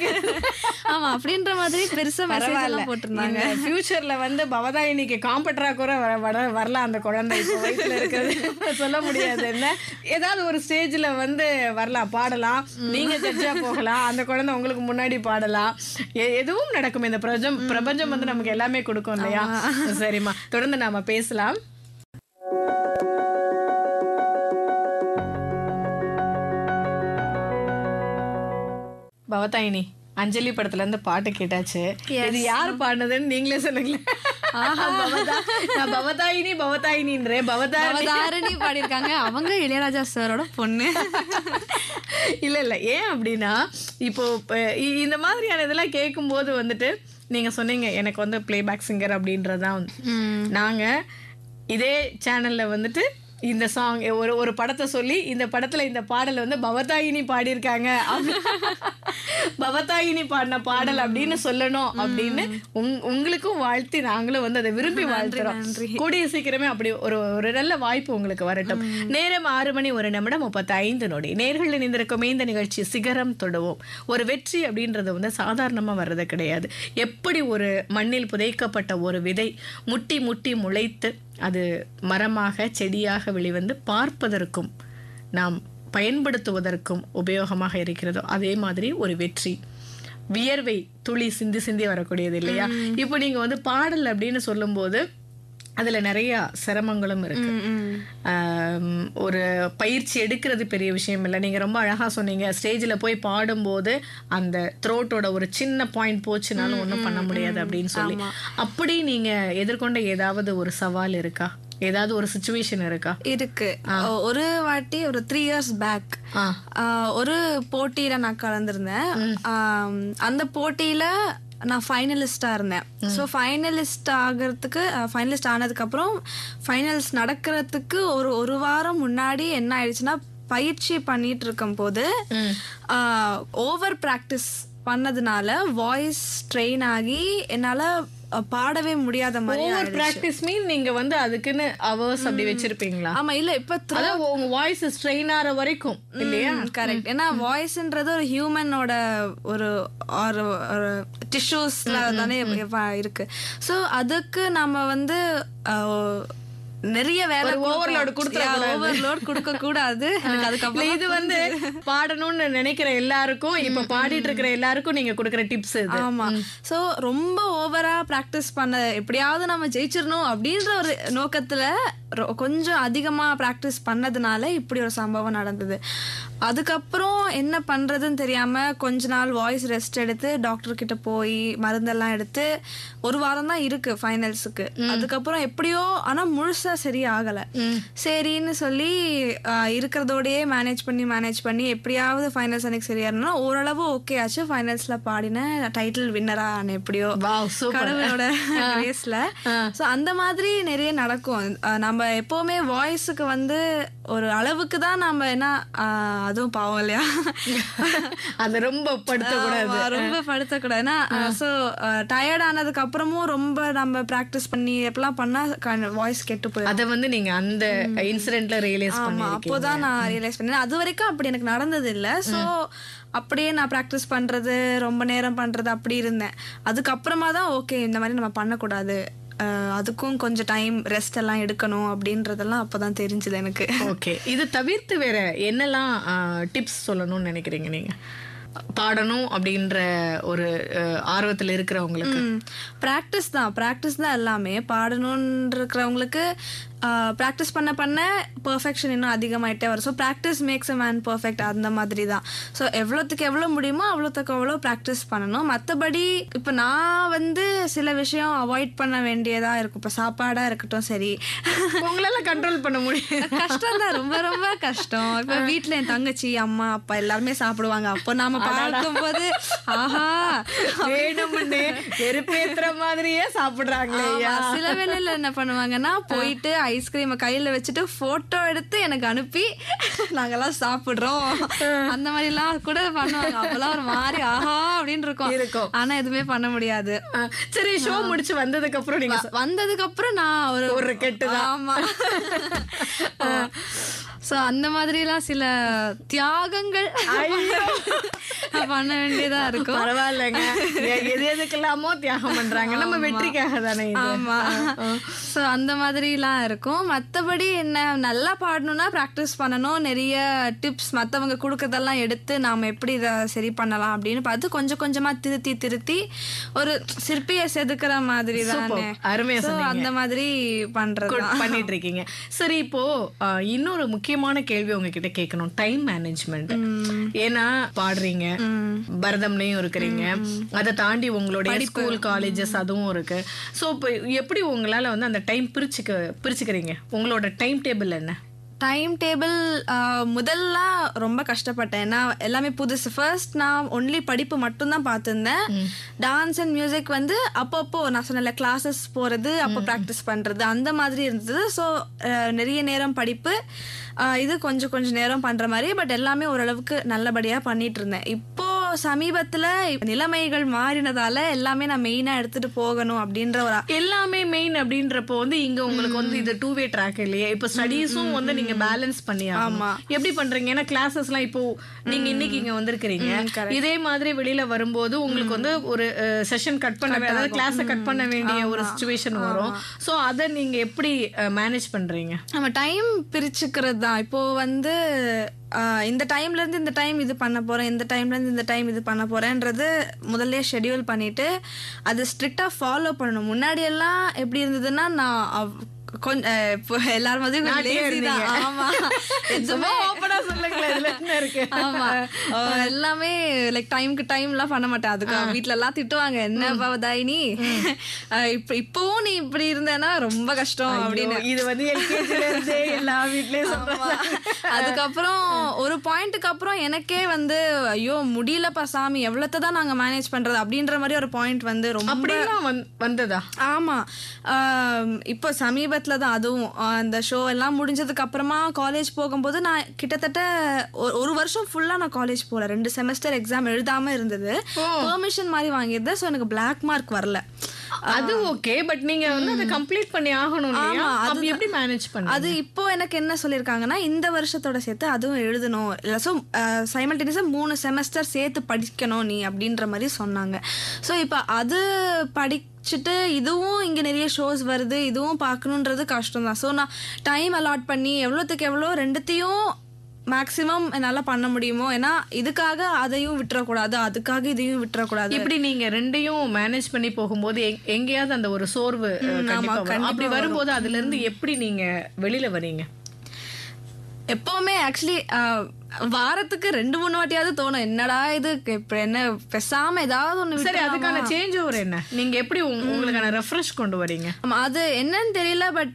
ஆமா அப்படின்ற மாதிரி பெருசா மெசேஜ் எல்லாம் போட்டிருந்தாங்க ஃபியூச்சர்ல வந்து பவதாயினிக்கு காம்பட்ரா கூட வர வர- வரலாம் அந்த குழந்தை இப்போ வயிற்றுல இருக்கிறது சொல்ல முடியாது என்ன ஏதாவது ஒரு ஸ்டேஜ்ல வந்து வரலாம் பாடலாம் நீங்க ஜட்ஜா போகலாம் அந்த குழந்தை உங்களுக்கு முன்னாடி பாடலாம் எ- எதுவும் நடக்கும் இந்த பிரபஞ்சம் பிரபஞ்சம் வந்து நமக்கு எல்லாமே கொடுக்கும் இல்லையா சரிம்மா தொடர்ந்து நாம பேசலாம் பவதாயினி அஞ்சலி படத்துல இருந்து பாட்டு கேட்டாச்சு இது யாரு பாடினதுன்னு நீங்களே சொல்லுங்களேன் பவதா- நான் பவதாயினி பவதாயினின்றேன் பவதா அவதாரணி பாடியிருக்காங்க அவங்க இளையராஜா சாரோட பொண்ணு இல்ல இல்ல ஏன் அப்படின்னா இப்போ இப்ப இ- இந்த மாதிரியான இதெல்லாம் கேட்கும்போது வந்துட்டு நீங்க சொன்னீங்க எனக்கு வந்து பிளேபேக் சிங்கர் அப்படின்றதான் வந்து. நாங்க இதே சேனல்ல வந்துட்டு இந்த சாங் ஒரு ஒரு படத்தை சொல்லி இந்த படத்துல இந்த பாடல் வந்து பவதாயினி பாடியிருக்காங்க அப்படி- பவதாயினி பாடின பாடல் அப்படின்னு சொல்லணும் அப்படின்னு உங்- உங்களுக்கும் வாழ்த்தி நாங்களும் வந்து அதை விரும்பி வாழ்த்துறோம் கூடிய சீக்கிரமே அப்படி ஒரு ஒரு நல்ல வாய்ப்பு உங்களுக்கு வரட்டும் நேரம் ஆறு மணி ஒரு நிமிடம் முப்பத்தி ஐந்து நொடி நேர்கள் இணைந்திருக்கும் இந்த நிகழ்ச்சி சிகரம் தொடுவோம் ஒரு வெற்றி அப்படின்றது வந்து சாதாரணமா வர்றது கிடையாது எப்படி ஒரு மண்ணில் புதைக்கப்பட்ட ஒரு விதை முட்டி முட்டி முளைத்து அது மரமாக செடியாக வெளிவந்து பார்ப்பதற்கும் நாம் பயன்படுத்துவதற்கும் உபயோகமாக இருக்கிறதோ அதே மாதிரி ஒரு வெற்றி வியர்வை துளி சிந்தி சிந்தி வரக்கூடியது இல்லையா இப்போ நீங்க வந்து பாடல் அப்படின்னு சொல்லும்போது அதுல நிறைய சிரமங்களும் இருக்கு ஆம், ஒரு பயிற்சி எடுக்கிறது பெரிய விஷயம் இல்லை நீங்க ரொம்ப அழகா சொன்னீங்க ஸ்டேஜ்ல போய் பாடும்போது அந்த த்ரோட்டோட ஒரு சின்ன பாயிண்ட் போச்சுனாலும் ஒன்றும் பண்ண முடியாது அப்படின்னு சொல்லி அப்படி நீங்க எதிர்கொண்ட ஏதாவது ஒரு சவால் இருக்கா ஏதாவது ஒரு சுச்சுவேஷன் இருக்கா இருக்கு ஒ- ஒரு வாட்டி ஒரு த்ரீ இயர்ஸ் பேக் ஆ ஒரு போட்டியில நான் கலந்துருந்தேன் ஆம், அந்த போட்டியில நான் ஃபைனலிஸ்டா இருந்தேன் ஸோ ஃபைனலிஸ்ட் ஆகிறதுக்கு ஃபைனலிஸ்ட் ஆனதுக்கப்புறம் ஃபைனல்ஸ் நடக்கிறதுக்கு ஒரு ஒரு வாரம் முன்னாடி என்ன ஆயிடுச்சுன்னா பயிற்சி பண்ணிட்டு இருக்கும்போது ஓவர் ப்ராக்டிஸ் பண்ணதுனால வாய்ஸ் ட்ரெயின் ஆகி என்னால அஹ், பாடவே முடியாத மாதிரி ஓவர் ஆயிடுச்சு. பிராக்டிஸ் மீன் நீங்க வந்து அதுக்குன்னு அவர்ஸ் அப்படி வச்சிருப்பீங்களா ஆமா இல்ல இப்ப அதான் உங்க வாய்ஸ் ஸ்ட்ரெயின் ஆற வரைக்கும் இல்லையா கரெக்ட் ஏன்னா வாய்ஸ்ன்றது ஒரு ஹியூமனோட ஒரு ஒரு ஒரு டிஷ்யூஸ்ல தானே வ- இருக்கு ஸோ அதுக்கு நம்ம வந்து அஹ், நிறைய வேலை ஒரு overload கொடுத்துடக்கூடாது. ஓவர்லோட் கொடுக்க கூடாது எனக்கு இல்ல அதுக்கப்புறம் இது வந்து பாடணும்னு நினைக்கிற எல்லாருக்கும் இப்ப பாடிட்டு இருக்கிற எல்லாருக்கும் நீங்க கொடுக்குற டிப்ஸ் இது ஆமா சோ ரொம்ப ஓவரா பிராக்டிஸ் பண்ண எப்படியாவது நம்ம ஜெயிச்சிடணும் அப்படின்ற ஒரு நோக்கத்துல ரொ- கொஞ்சம் அதிகமாக ப்ராக்டிஸ் பண்ணதுனால இப்படி ஒரு சம்பவம் நடந்தது அதுக்கப்புறம் என்ன பண்ணுறதுன்னு தெரியாமல் கொஞ்ச நாள் வாய்ஸ் ரெஸ்ட் எடுத்து டாக்டர் கிட்ட போய் மருந்தெல்லாம் எடுத்து ஒரு வாரம் தான் இருக்கு ஃபைனல்ஸுக்கு அதுக்கப்புறம் எப்படியோ ஆனால் முழுசாக சரி ஆகலை சரின்னு சொல்லி ஆஹ், இருக்கிறதோடயே மேனேஜ் பண்ணி மேனேஜ் பண்ணி எப்படியாவது ஃபைனல்ஸ் அன்னைக்கு சரியானா ஓரளவு ஓகே ஆச்சு ஃபைனல்ஸில் பாடின டைட்டில் வின்னரா ஆனேன் எப்படியோ வாவ் சூப்பர் கடவுளோட ரேஸ்ல ஸோ அந்த மாதிரி நிறைய நடக்கும் அஹ் நம்ம எப்பவுமே வாய்ஸுக்கு வந்து ஒரு அளவுக்கு தான் நம்ம என்ன அஹ் அதுவும் பாவம் இல்லையா அது ரொம்ப படுத்த கூடாது ஆமா, ரொம்ப படுத்தக்கூடாது ஏன்னா ஸோ டயர்ட் ஆனதுக்கு அப்புறமும் ரொம்ப நம்ம ப்ராக்டிஸ் பண்ணி எப்படிலாம் பண்ணா வாய்ஸ் கெட்டு போயிடும் அத வந்து நீங்க அந்த இன்சிடென்ட்ல ரியலைஸ் ஆமா பண்ணி அப்போதான் நான் ரியலைஸ் பண்ணேன் அது வரைக்கும் அப்படி எனக்கு நடந்தது இல்ல சோ அப்படியே நான் ப்ராக்டிஸ் பண்றது ரொம்ப நேரம் பண்றது அப்படி இருந்தேன் அதுக்கப்புறமா தான் ஓகே இந்த மாதிரி நம்ம பண்ணக்கூடாது அஹ் அதுக்கும் கொஞ்சம் டைம் ரெஸ்ட் எல்லாம் எடுக்கணும் அப்படின்றதெல்லாம் அப்பதான் தெரிஞ்சது எனக்கு ஓகே இது தவிர்த்து வேற என்னெல்லாம் டிப்ஸ் சொல்லணும்னு நினைக்கிறீங்க நீங்க பாடணும் அப்படின்ற ஒரு அஹ், ஆர்வத்துல இருக்கிறவங்களுக்கு ப்ராக்டிஸ் தான் ப்ராக்டிஸ் தான் எல்லாமே பாடணும்னு இருக்கிறவங்களுக்கு ப்ராக்டிஸ் பண்ண பண்ண பர்ஃபெக்ஷன் இன்னும் அதிகமாயிட்டே வரும் so practice makes a man perfect அந்த மாதிரி தான் ஸோ எவ்வளோத்துக்கு எவ்வளோ முடியுமோ அவ்வளோத்துக்கு அவ்வளோ ப்ராக்டிஸ் பண்ணணும் மற்றபடி இப்போ நான் வந்து சில விஷயம் அவாய்ட் பண்ண வேண்டியதாக இருக்கும் இப்போ சாப்பாடாக இருக்கட்டும் சரி உங்களால கண்ட்ரோல் பண்ண முடியும் கஷ்டம் தான் ரொம்ப ரொம்ப கஷ்டம் இப்ப வீட்ல என் தங்கச்சி அம்மா அப்பா எல்லாருமே சாப்பிடுவாங்க அப்போ நாம பார்க்கும்போது ஆஹா வேணும்னு வெறுப்பேத்துற மாதிரியே சாப்பிடுறாங்களே ஆமா, சில வேளையில என்ன பண்ணுவாங்கன்னா போயிட்டு ஐஸ்கிரீமை கையில வச்சுட்டு போட்டோ எடுத்து எனக்கு அனுப்பி நாங்கெல்லாம் சாப்பிடுறோம் அந்த மாதிரி எல்லாம் கூட பண்ணுவாங்க அப்பெல்லாம் ஒரு மாதிரி ஆஹா அப்படின்னு இருக்கும் இருக்கும். ஆனா எதுவுமே பண்ண முடியாது அஹ், சரி ஷோ முடிச்சு வந்ததுக்கு அப்புறம் நீங்க வ- வந்ததுக்கு அப்புறம் நான் ஒரு ஒரு கெட்டுதான். ஆமா சோ அந்த மாதிரி எல்லாம் சில தியாகங்கள் பண்ண வேண்டியதா இருக்கும் பரவாயில்லைங்க எ- எது எதுக்கெல்லாமோ தியாகம் பண்றாங்க நம்ம வெற்றிக்காக தானே இது ஆமா ஸோ அந்த மாதிரிலாம் இருக்கும் மற்றபடி என்ன நல்லா பாடணும்னா ப்ராக்டிஸ் பண்ணணும் நிறைய டிப்ஸ் மற்றவங்க கொடுக்கறதெல்லாம் எடுத்து நாம் எப்படி இதை சரி பண்ணலாம் அப்படின்னு பார்த்து கொஞ்சம் கொஞ்சமா திருத்தி திருத்தி ஒரு சிற்பியை செதுக்கிற மாதிரி தானே அருமையா So, அந்த மாதிரி பண்றது கொ- பண்ணிட்டு இருக்கீங்க சரி இப்போ அஹ், இன்னொரு முக்கியமான கேள்வி உங்ககிட்ட கேட்கணும் டைம் மேனேஜ்மெண்ட் ஏன்னா பாடுறீங்க பரதம்லயும் இருக்கிறீங்க அதை தாண்டி உங்களுடைய ஸ்கூல் காலேஜஸ் அதுவும் இருக்கு சோ இப்போ எப்படி உங்களால வந்து அந்த டைம் பிரிச்சுக்க பிரிச்சுக்கிறீங்க உங்களோட டைம் டேபிள் என்ன டைம் டேபிள் முதல்ல ரொம்ப கஷ்டப்பட்டேன் ஏன்னா எல்லாமே புதுசு ஃபர்ஸ்ட் நான் ஒன்லி படிப்பு மட்டும்தான் பார்த்துருந்தேன் டான்ஸ் அண்ட் மியூசிக் வந்து அப்பப்போ நான் சொன்னல கிளாஸஸ் போகிறது அப்போ ப்ராக்டிஸ் பண்ணுறது அந்த மாதிரி இருந்தது ஸோ நிறைய நேரம் படிப்பு ஆஹ் இது கொஞ்சம் கொஞ்சம் நேரம் பண்ணுற மாதிரி பட் எல்லாமே ஓரளவுக்கு நல்லபடியாக பண்ணிட்டு இருந்தேன் இப்போ சமீபத்தில் நிலைமைகள் மாறினதால எல்லாமே நான் மெயினாக எடுத்துகிட்டு போகணும் அப்படின்ற ஒரு எல்லாமே மெயின் அப்படின்றப்போ வந்து இங்க உங்களுக்கு வந்து இது டூ வே ட்ராக் இல்லையா இப்போ ஸ்டடீஸும் வந்து நீங்க பேலன்ஸ் பண்ணி ஆமா எப்படி பண்றீங்க ஏன்னா கிளாஸஸ் எல்லாம் இப்போ நீங்க இன்னைக்கு இங்க வந்திருக்கிறீங்க இதே மாதிரி வெளியில வரும்போது உங்களுக்கு வந்து ஒரு செஷன் கட் பண்ண அதாவது கிளாஸை கட் பண்ண வேண்டிய ஒரு சுச்சுவேஷன் வரும் சோ அதை நீங்க எப்படி மேனேஜ் பண்றீங்க நம்ம டைம் பிரிச்சுக்கிறது தான் இப்போ வந்து ஆஹ், இந்த டைம்ல இருந்து இந்த டைம் இது பண்ண போறேன் இந்த டைம்ல இருந்து இந்த டைம் இது பண்ண போறேன்றது முதல்ல ஷெட்யூல் பண்ணிட்டு அது ஸ்ட்ரிக்டா ஃபாலோ பண்ணணும் முன்னாடி எல்லாம் எப்படி இருந்ததுன்னா நான் அவ்- கொஞ்சம் அஹ், இப்போ எல்லாரும் மாதிரி கொஞ்சம் lazy தான். ஆமா எதுவுமே ஓப்பனா சொல்லுங்களேன் இதுல என்ன இருக்கு ஆமா அஹ் எல்லாமே லைக் டைம்க்கு டைம்லாம் பண்ண மாட்டேன் அதுக்கு வீட்ல எல்லாம் திட்டுவாங்க என்ன பவதாயினி இப்ப இப்பவும் நீ இப்படி இருந்தேன்னா ரொம்ப கஷ்டம் அப்படின்னு ஐயோ, இது வந்து எல்கேஜில இருந்தே எல்லா வீட்லயும் சொல்றாங்க அதுக்கப்புறம் ஒரு பாயிண்ட்டுக்கு அப்புறம் எனக்கே வந்து ஐயோ முடியலப்பா சாமி எவ்வளோத்த தான் நாங்க மேனேஜ் பண்றது அப்படின்ற மாதிரி ஒரு பாயிண்ட் வந்து ரொம்ப அப்படிலாம் வந்து- வந்ததா ஆமா ஆம், இப்போ சமீபத்துல தான் அதுவும் ஆஹ், அந்த ஷோ எல்லாம் முடிஞ்சதுக்கு அப்புறமா காலேஜ் போகும்போது நான் கிட்டத்தட்ட ஒரு- ஒரு வருஷம் ஃபுல்லா நான் காலேஜ் போல ரெண்டு செமஸ்டர் எக்ஸாம் எழுதாம இருந்தது பெர்மிஷன் மாதிரி வாங்கியிருந்தேன் ஸோ எனக்கு பிளாக் மார்க் வரல அது ஓகே பட் நீங்க வந்து அதை கம்ப்ளீட் பண்ணி ஆகணும் இல்லையா அப்படி எப்படி மேனேஜ் பண்ண அது இப்போ எனக்கு என்ன சொல்லியிருக்காங்கன்னா இந்த வருஷத்தோட சேர்த்து அதுவும் எழுதணும் இல்லை ஸோ சைமல்டேனியஸாக மூணு செமஸ்டர் சேர்த்து படிக்கணும் நீ அப்படின்ற மாதிரி சொன்னாங்க ஸோ இப்போ அது படிச்சுட்டு இதுவும் இங்கே நிறைய ஷோஸ் வருது இதுவும் பார்க்கணுன்றது கஷ்டம் தான் ஸோ நான் டைம் அலாட் பண்ணி எவ்வளோத்துக்கு எவ்வளோ ரெண்டுத்தையும் மேக்சிமம் என்னால பண்ண முடியுமோ ஏன்னா இதுக்காக அதையும் விட்டுறக்கூடாது அதுக்காக இதையும் விட்டுறக்கூடாது இப்படி நீங்க ரெண்டையும் மேனேஜ் பண்ணி போகும்போது எங்- எங்கேயாவது அந்த ஒரு சோர்வு அஹ், கண்டிப்பா வரும். அப்படி வரும்போது அதுல இருந்து எப்படி நீங்க வெளியில வரீங்க எப்பவுமே ஆக்சுவலி வாரத்துக்கு ரெண்டு மூணு வாட்டியாவது தோணும் என்னடா இது இப்ப என்ன பேசாம ஏதாவது ஒண்ணு சரி விட்டுறலாமா? அதுக்கான சேஞ்ச் ஓவர் என்ன நீங்க எப்படி உங்க- உங்களுக்கான ரெஃப்ரெஷ் கொண்டு வரீங்க ஆமா, அது என்னன்னு தெரியல பட்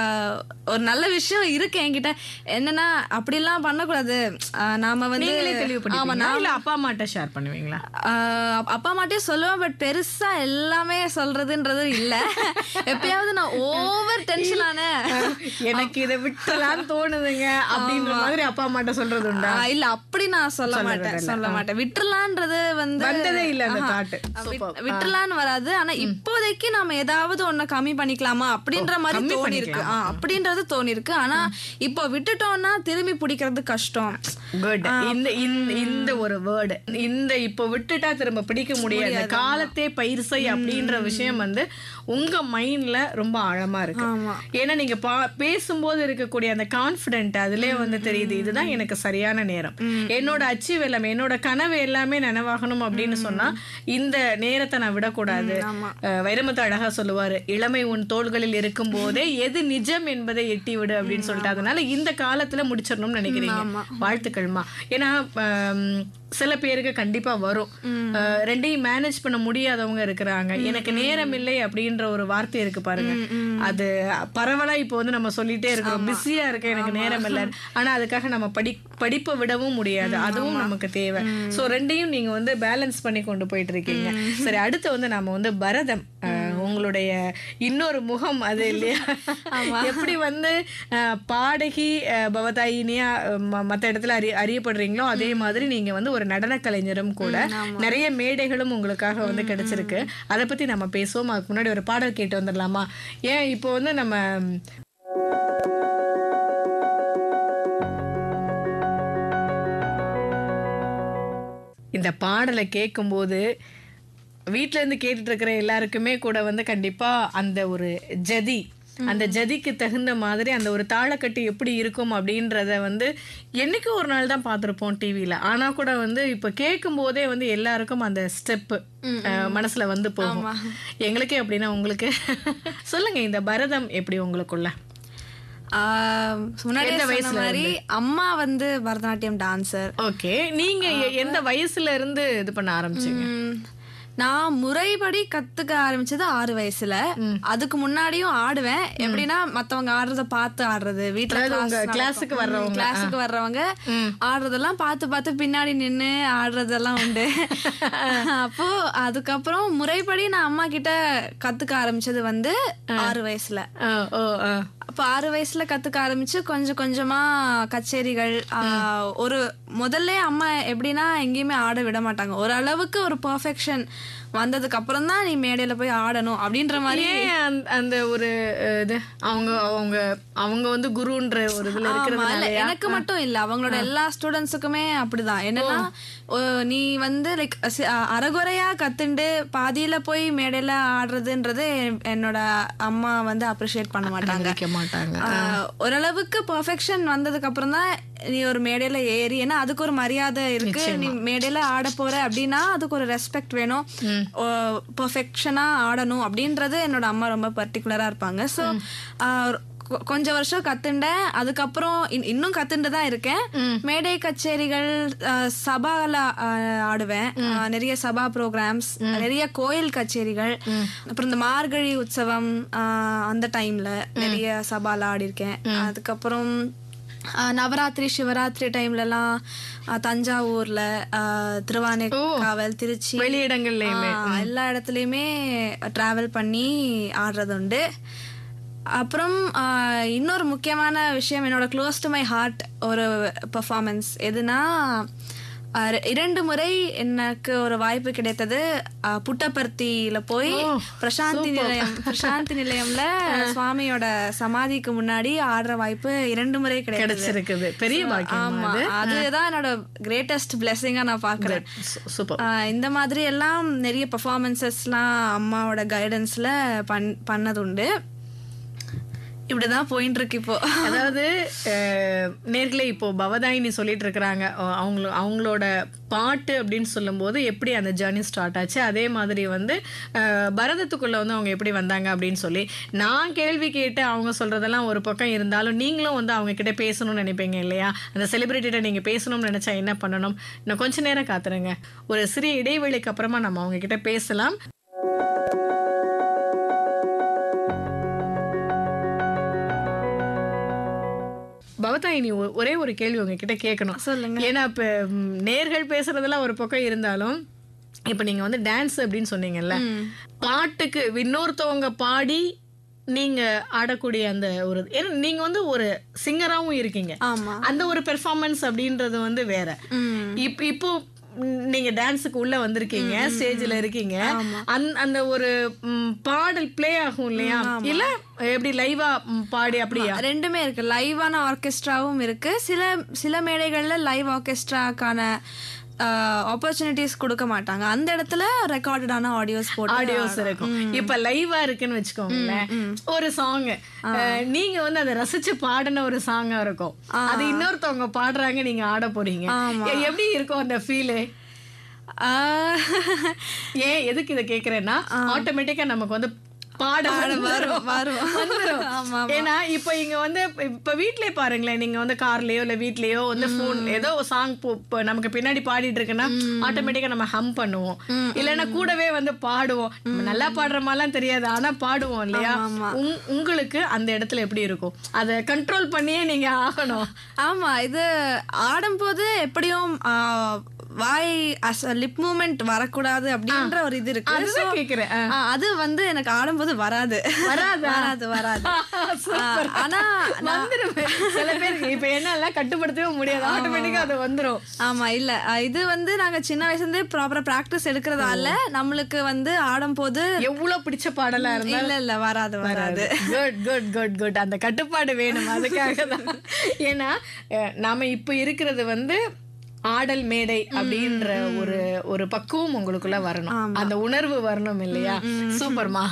ஒரு நல்ல விஷயம் இருக்கு என்கிட்ட என்னன்னா அப்படிலாம் பண்ணக்கூடாது ஆஹ் நாம வந்து நீங்களே ஆமா தெளிவுபடுத்தீங்களா இல்ல அப்பா அம்மாட்ட ஷேர் பண்ணுவீங்களா ஆஹ் அப்- அப்பா அம்மாட்டே சொல்லுவேன் பட் பெருசா எல்லாமே சொல்றதுன்றது இல்ல எப்பயாவது நான் ஓவர் டென்ஷன் ஆனேன் எனக்கு இதை விட்டுலான்னு தோணுதுங்க அப்படின்ற மாதிரி அப்பா அம்மாட்ட சொல்றது உண்டா ஆஹ் இல்ல அப்படி நான் சொல்ல மாட்டேன் சொல்ல மாட்டேன் விட்டுறலான்றது வந்து வந்ததே இல்ல அந்த ஆஹா. தாட் விட்- விட்டுறலான்னு வராது ஆனா இப்போதைக்கு நாம ஏதாவது ஒண்ணு கம்மி பண்ணிக்கலாமா அப்படின்ற மாதிரி தோணி இருக்கு அப்படின்றது தோணி இருக்கு ஆனா இப்போ விட்டுட்டோம்னா திரும்பி பிடிக்கிறது கஷ்டம் குட் இந்த இந்த இந்த ஒரு வேர்டு இந்த இப்போ விட்டுட்டா திரும்ப பிடிக்க முடியாது காலத்தே பயிர் செய் அப்படின்ற விஷயம் வந்து உங்க மைண்ட்ல ரொம்ப ஆழமா இருக்கு ஆமா. ஏன்னா நீங்க பா பேசும்போது இருக்கக்கூடிய அந்த கான்பிடென்ட் அதுலயே வந்து தெரியுது இதுதான் எனக்கு சரியான நேரம் என்னோட அச்சீவ் எல்லாமே என்னோட கனவு எல்லாமே நனவாகணும் அப்படின்னு சொன்னா இந்த நேரத்தை நான் விடக்கூடாது அஹ் வைரமுத்து அழகா சொல்லுவாரு இளமை உன் தோள்களில் இருக்கும் போதே எது நிஜம் என்பதை எட்டி விடு அப்படின்னு சொல்லிட்டு அதனால இந்த காலத்துல முடிச்சிடணும்னு நினைக்கிறீங்க வாழ்த்துக்கள்மா ஏன்னா ஆம், சில பேருக்கு கண்டிப்பா வரும் அஹ், ரெண்டையும் மேனேஜ் பண்ண முடியாதவங்க இருக்கிறாங்க எனக்கு நேரம் இல்லை அப்படின்ற ஒரு வார்த்தை இருக்கு பாருங்க அது பரவலா இப்போ வந்து நம்ம சொல்லிட்டே இருக்கோம் பிஸியா இருக்க எனக்கு நேரம் இல்லை ஆனா அதுக்காக நம்ம படி படிப்பை விடவும் முடியாது அதுவும் நமக்கு தேவை சோ ரெண்டையும் நீங்க வந்து பேலன்ஸ் பண்ணி கொண்டு போயிட்டு இருக்கீங்க சரி அடுத்து வந்து நாம வந்து பரதம் அஹ், உங்களுடைய இன்னொரு முகம் அது இல்லையா எப்படி வந்து அஹ், பாடகி அஹ், பவதாயினியா அஹ், ம- மத்த இடத்துல அறி அறியப்படுறீங்களோ அதே மாதிரி நீங்க வந்து ஒரு நடன கலைஞரும் கூட நிறைய மேடைகளும் உங்களுக்காக வந்து கிடைச்சிருக்கு அதை பத்தி நம்ம பேசுவோம் அதுக்கு முன்னாடி ஒரு பாடல் கேட்டு வந்துடலாமா ஏன் இப்போ வந்து நம்ம இந்த பாடலை கேட்கும்போது வீட்ல இருந்து கேட்டுட்டு இருக்கிற எல்லாருக்குமே கூட வந்து கண்டிப்பா அந்த ஒரு ஜதி அந்த ஜதிக்கு தகுந்த மாதிரி அந்த ஒரு தாளக்கட்டு எப்படி இருக்கும் அப்படின்றத வந்து என்னைக்கு ஒரு நாள் தான் பார்த்துருப்போம் டிவியில ஆனா கூட வந்து இப்ப கேட்கும் போதே வந்து எல்லாருக்கும் அந்த ஸ்டெப்பு மனசுல வந்து போகும் எங்களுக்கே அப்படின்னா உங்களுக்கு சொல்லுங்க இந்த பரதம் எப்படி உங்களுக்குள்ள ஆஹ் முன்னாடியே எந்த சொன்ன வயசுல மாதிரி அம்மா வந்து பரதநாட்டியம் டான்சர் ஓகே நீங்க எ- எந்த வயசுல இருந்து இது பண்ண ஆரம்பிச்சீங்க நான் முறைப்படி கத்துக்க ஆரம்பிச்சது ஆறு வயசுல அதுக்கு முன்னாடியும் ஆடுவேன் எப்படின்னா மத்தவங்க ஆடுறத பார்த்து ஆடுறது வீட்டுல அதாவது உங்க கிளாஸுக்கு வர்றவங்க, கிளாஸுக்கு வர்றவங்க ஆடுறதெல்லாம் பார்த்து பார்த்து பின்னாடி நின்னு ஆடுறதெல்லாம் உண்டு அப்போ அதுக்கப்புறம் முறைப்படி நான் அம்மா கிட்ட கத்துக்க ஆரம்பிச்சது வந்து ஆறு வயசுல ஆ, ஓ ஆ. அப்போ ஆறு வயசுல கத்துக்க ஆரம்பிச்சு கொஞ்சம் கொஞ்சமா கச்சேரிகள் ஆஹ், ஒரு முதல்ல அம்மா எப்படின்னா எங்கேயுமே ஆட விட மாட்டாங்க ஓரளவுக்கு ஒரு பெர்ஃபெக்ஷன் வந்ததுக்கு அப்புறம் தான் நீ மேடையில போய் ஆடணும் அப்படின்ற மாதிரி ஏன் அந்த- அந்த ஒரு அஹ், இது அவங்க அவங்க அவங்க வந்து குருன்ற ஒரு இதுல ஆமா, இல்ல, இருக்கிறதுனால எனக்கு மட்டும் இல்ல அவங்களோட எல்லா ஸ்டூடெண்ட்ஸுக்குமே அப்படிதான் என்னன்னா ஓ, நீ வந்து லைக் அறகுறையா கத்துண்டு பாதியில போய் மேடையில ஆடுறதுன்றது என்- என்னோட அம்மா வந்து அப்ரிஷியேட் பண்ண மாட்டாங்க வைக்க மாட்டாங்க ஆஹ், ஓரளவுக்கு பெர்ஃபெக்ஷன் வந்ததுக்கு அப்புறம் தான் நீ ஒரு மேடையில ஏறி ஏன்னா அதுக்கு ஒரு மரியாதை இருக்கு நீ மேடையில ஆட போற அப்படின்னா அதுக்கு ஒரு ரெஸ்பெக்ட் வேணும் பெர்ஃபெக்ஷனா ஆடணும் அப்படின்றது என்னோட அம்மா ரொம்ப பர்டிகுலரா இருப்பாங்க ஸோ கொஞ்சம் வருஷம் கத்துண்டேன் அதுக்கப்புறம் இன்- இன்னும் கத்துண்டு தான் இருக்கேன் மேடை கச்சேரிகள் ஆஹ், சபால ஆஹ், ஆடுவேன் ஆஹ், நிறைய சபா ப்ரோக்ராம்ஸ் நிறைய கோயில் கச்சேரிகள் அப்புறம் இந்த மார்கழி உற்சவம் ஆஹ், அந்த டைம்ல நிறைய சபால ஆடிருக்கேன் அதுக்கப்புறம் ஆஹ், நவராத்திரி சிவராத்திரி டைம்லலாம் ஆஹ், தஞ்சாவூர்ல ஆஹ், திருவானைக்காவல் திருச்சி வெளியிடங்கள்லயுமே ஆ, எல்லா இடத்துலயுமே டிராவல் பண்ணி ஆடுறது உண்டு அப்புறம் ஆ, இன்னொரு முக்கியமான விஷயம் என்னோட க்ளோஸ் டு மை ஹார்ட் ஒரு பெர்ஃபார்மன்ஸ் எதுனா ஆ, ரெ- இரண்டு முறை எனக்கு ஒரு வாய்ப்பு கிடைத்தது ஆ, புட்டபர்த்தியில போய் பிரசாந்தி நிலையம் பிரசாந்தி நிலையம்ல சுவாமியோட சமாதிக்கு முன்னாடி ஆடுற வாய்ப்பு இரண்டு முறை கிடைத்தது கிடைச்சிருக்குது பெரிய பாக்கியம் ஆமா அதுதான் என்னோட கிரேட்டஸ்ட் பிளெஸிங்கா நான் பாக்குறேன் சூப்பர் ஆஹ் இந்த மாதிரி எல்லாம் நிறைய பெர்ஃபார்மன்சஸ்லாம் அம்மாவோட கைடன்ஸ்ல பண் பண்ணது உண்டு இப்படிதான் போயிட்டு இருக்கு இப்போ அதாவது அஹ், நேர்களே இப்போ பவதாயினி சொல்லிட்டு இருக்கிறாங்க அவங்கள அவங்களோட பாட்டு அப்படின்னு சொல்லும்போது எப்படி அந்த ஜேர்னி ஸ்டார்ட் ஆச்சு அதே மாதிரி வந்து அஹ், பரதத்துக்குள்ள வந்து அவங்க எப்படி வந்தாங்க அப்படின்னு சொல்லி நான் கேள்வி கேட்டு அவங்க சொல்றதெல்லாம் ஒரு பக்கம் இருந்தாலும் நீங்களும் வந்து அவங்க கிட்ட பேசணும்னு நினைப்பீங்க இல்லையா அந்த செலிபிரிட்டிகிட்ட நீங்க பேசணும்னு நினைச்சா என்ன பண்ணணும் இன்னும் கொஞ்ச நேரம் காத்துருங்க ஒரு சிறிய இடைவெளிக்கு அப்புறமா நம்ம அவங்க கிட்ட பேசலாம் பவதாயினி ஒ- ஒரே ஒரு கேள்வி உங்ககிட்ட கேட்கணும் சொல்லுங்க. ஏன்னா இப்ப ம், நேர்கள் பேசுறதெல்லாம் ஒரு பக்கம் இருந்தாலும் இப்ப நீங்க வந்து டான்ஸ் அப்படின்னு சொன்னீங்கல்ல பாட்டுக்கு இன்னொருத்தவங்க பாடி நீங்க ஆடக்கூடிய அந்த ஒரு ஏன்னா நீங்க வந்து ஒரு சிங்கராவும் இருக்கீங்க ஆமா அந்த ஒரு பெர்ஃபார்மன்ஸ் அப்படின்றது வந்து வேற ம் இப்ப இப்போ ம், நீங்க டான்ஸுக்கு உள்ள வந்திருக்கீங்க ஸ்டேஜ்ல இருக்கீங்க அந்த அந்த ஒரு ம், பாடல் ப்ளே ஆகும் இல்லையா இல்ல எப்படி லைவா பாடி அப்படியா ரெண்டுமே இருக்கு லைவான ஆர்கெஸ்ட்ராவும் இருக்கு சில சில மேடைகள்ல லைவ் ஆர்கெஸ்ட்ராக்கான ஆப்பர்ச்சுனிட்டிஸ் கொடுக்க மாட்டாங்க அந்த இடத்துல ரெக்கார்டடான ஆடியோஸ் போட்டு ஆடியோஸ் இருக்கும் இப்ப லைவா இருக்குன்னு வச்சுக்கோங்களேன் ஒரு சாங் நீங்க வந்து அதை ரசிச்சு பாடின ஒரு சாங்கா இருக்கும் அது இன்னொருத்தவங்க பாடுறாங்க நீங்க ஆட போறீங்க எ- எப்படி இருக்கும் அந்த ஃபீலு ஆஹ், ஏன் எதுக்கு இதை கேக்குறேன்னா ஆட்டோமேட்டிக்கா நமக்கு வந்து பாட வரும், வரும் வரும். வந்துரும். ஆமா, ஏன்னா இப்ப இங்க வந்து இப்ப வீட்லயே பாருங்களேன் நீங்க வந்து கார்லயோ இல்ல வீட்லயோ வந்து போன் ஏதோ சாங் நமக்கு பின்னாடி பாடிட்டு இருக்குன்னா ஆட்டோமேட்டிக்கா நம்ம ஹம் பண்ணுவோம் இல்லைன்னா கூடவே வந்து பாடுவோம் நம்ம நல்லா பாடுற மாதிரிலாம் தெரியாது ஆனா பாடுவோம் இல்லையா உங்- உங்களுக்கு அந்த இடத்துல எப்படி இருக்கும் அதை கண்ட்ரோல் பண்ணியே நீங்க ஆகணும் ஆமா இது ஆடும்போது எப்படியும் ஆஹ், வாய் லிப் மூமெண்ட் வரக்கூடாது அப்படின்ற ஒரு இது இருக்கு அதுதான் So, கேக்குறேன். ஆ. ஆ, அது வந்து எனக்கு ஆடும்போது வராது வராதா? வராது வராது Super. ஆ, ஆனா நான்- வந்துருமே சில பேருக்கு இப்ப என்ன கட்டுப்படுத்தவே முடியாது ஆட்டோமேட்டிக்கா அது வந்துரும் ஆமா இல்ல அஹ் இது வந்து நாங்க சின்ன வயசுல இருந்தே ப்ராப்பரா பிராக்டிஸ் எடுக்கிறதால நம்மளுக்கு வந்து ஆடும்போது எவ்வளவு பிடிச்ச பாடலா இருந்தா இல்ல இல்ல வராது வராது குட் குட் குட் குட் அந்த கட்டுப்பாடு வேணும் அதுக்காக தான் ஏன்னா அஹ், நாம இப்ப இருக்கிறது வந்து ஆடல் மேடை அப்படின்ற ஒரு ஒரு பக்குவம் உங்களுக்குள்ள வரணும் அந்த உணர்வு வரணும் இல்லையா சூப்பர்மா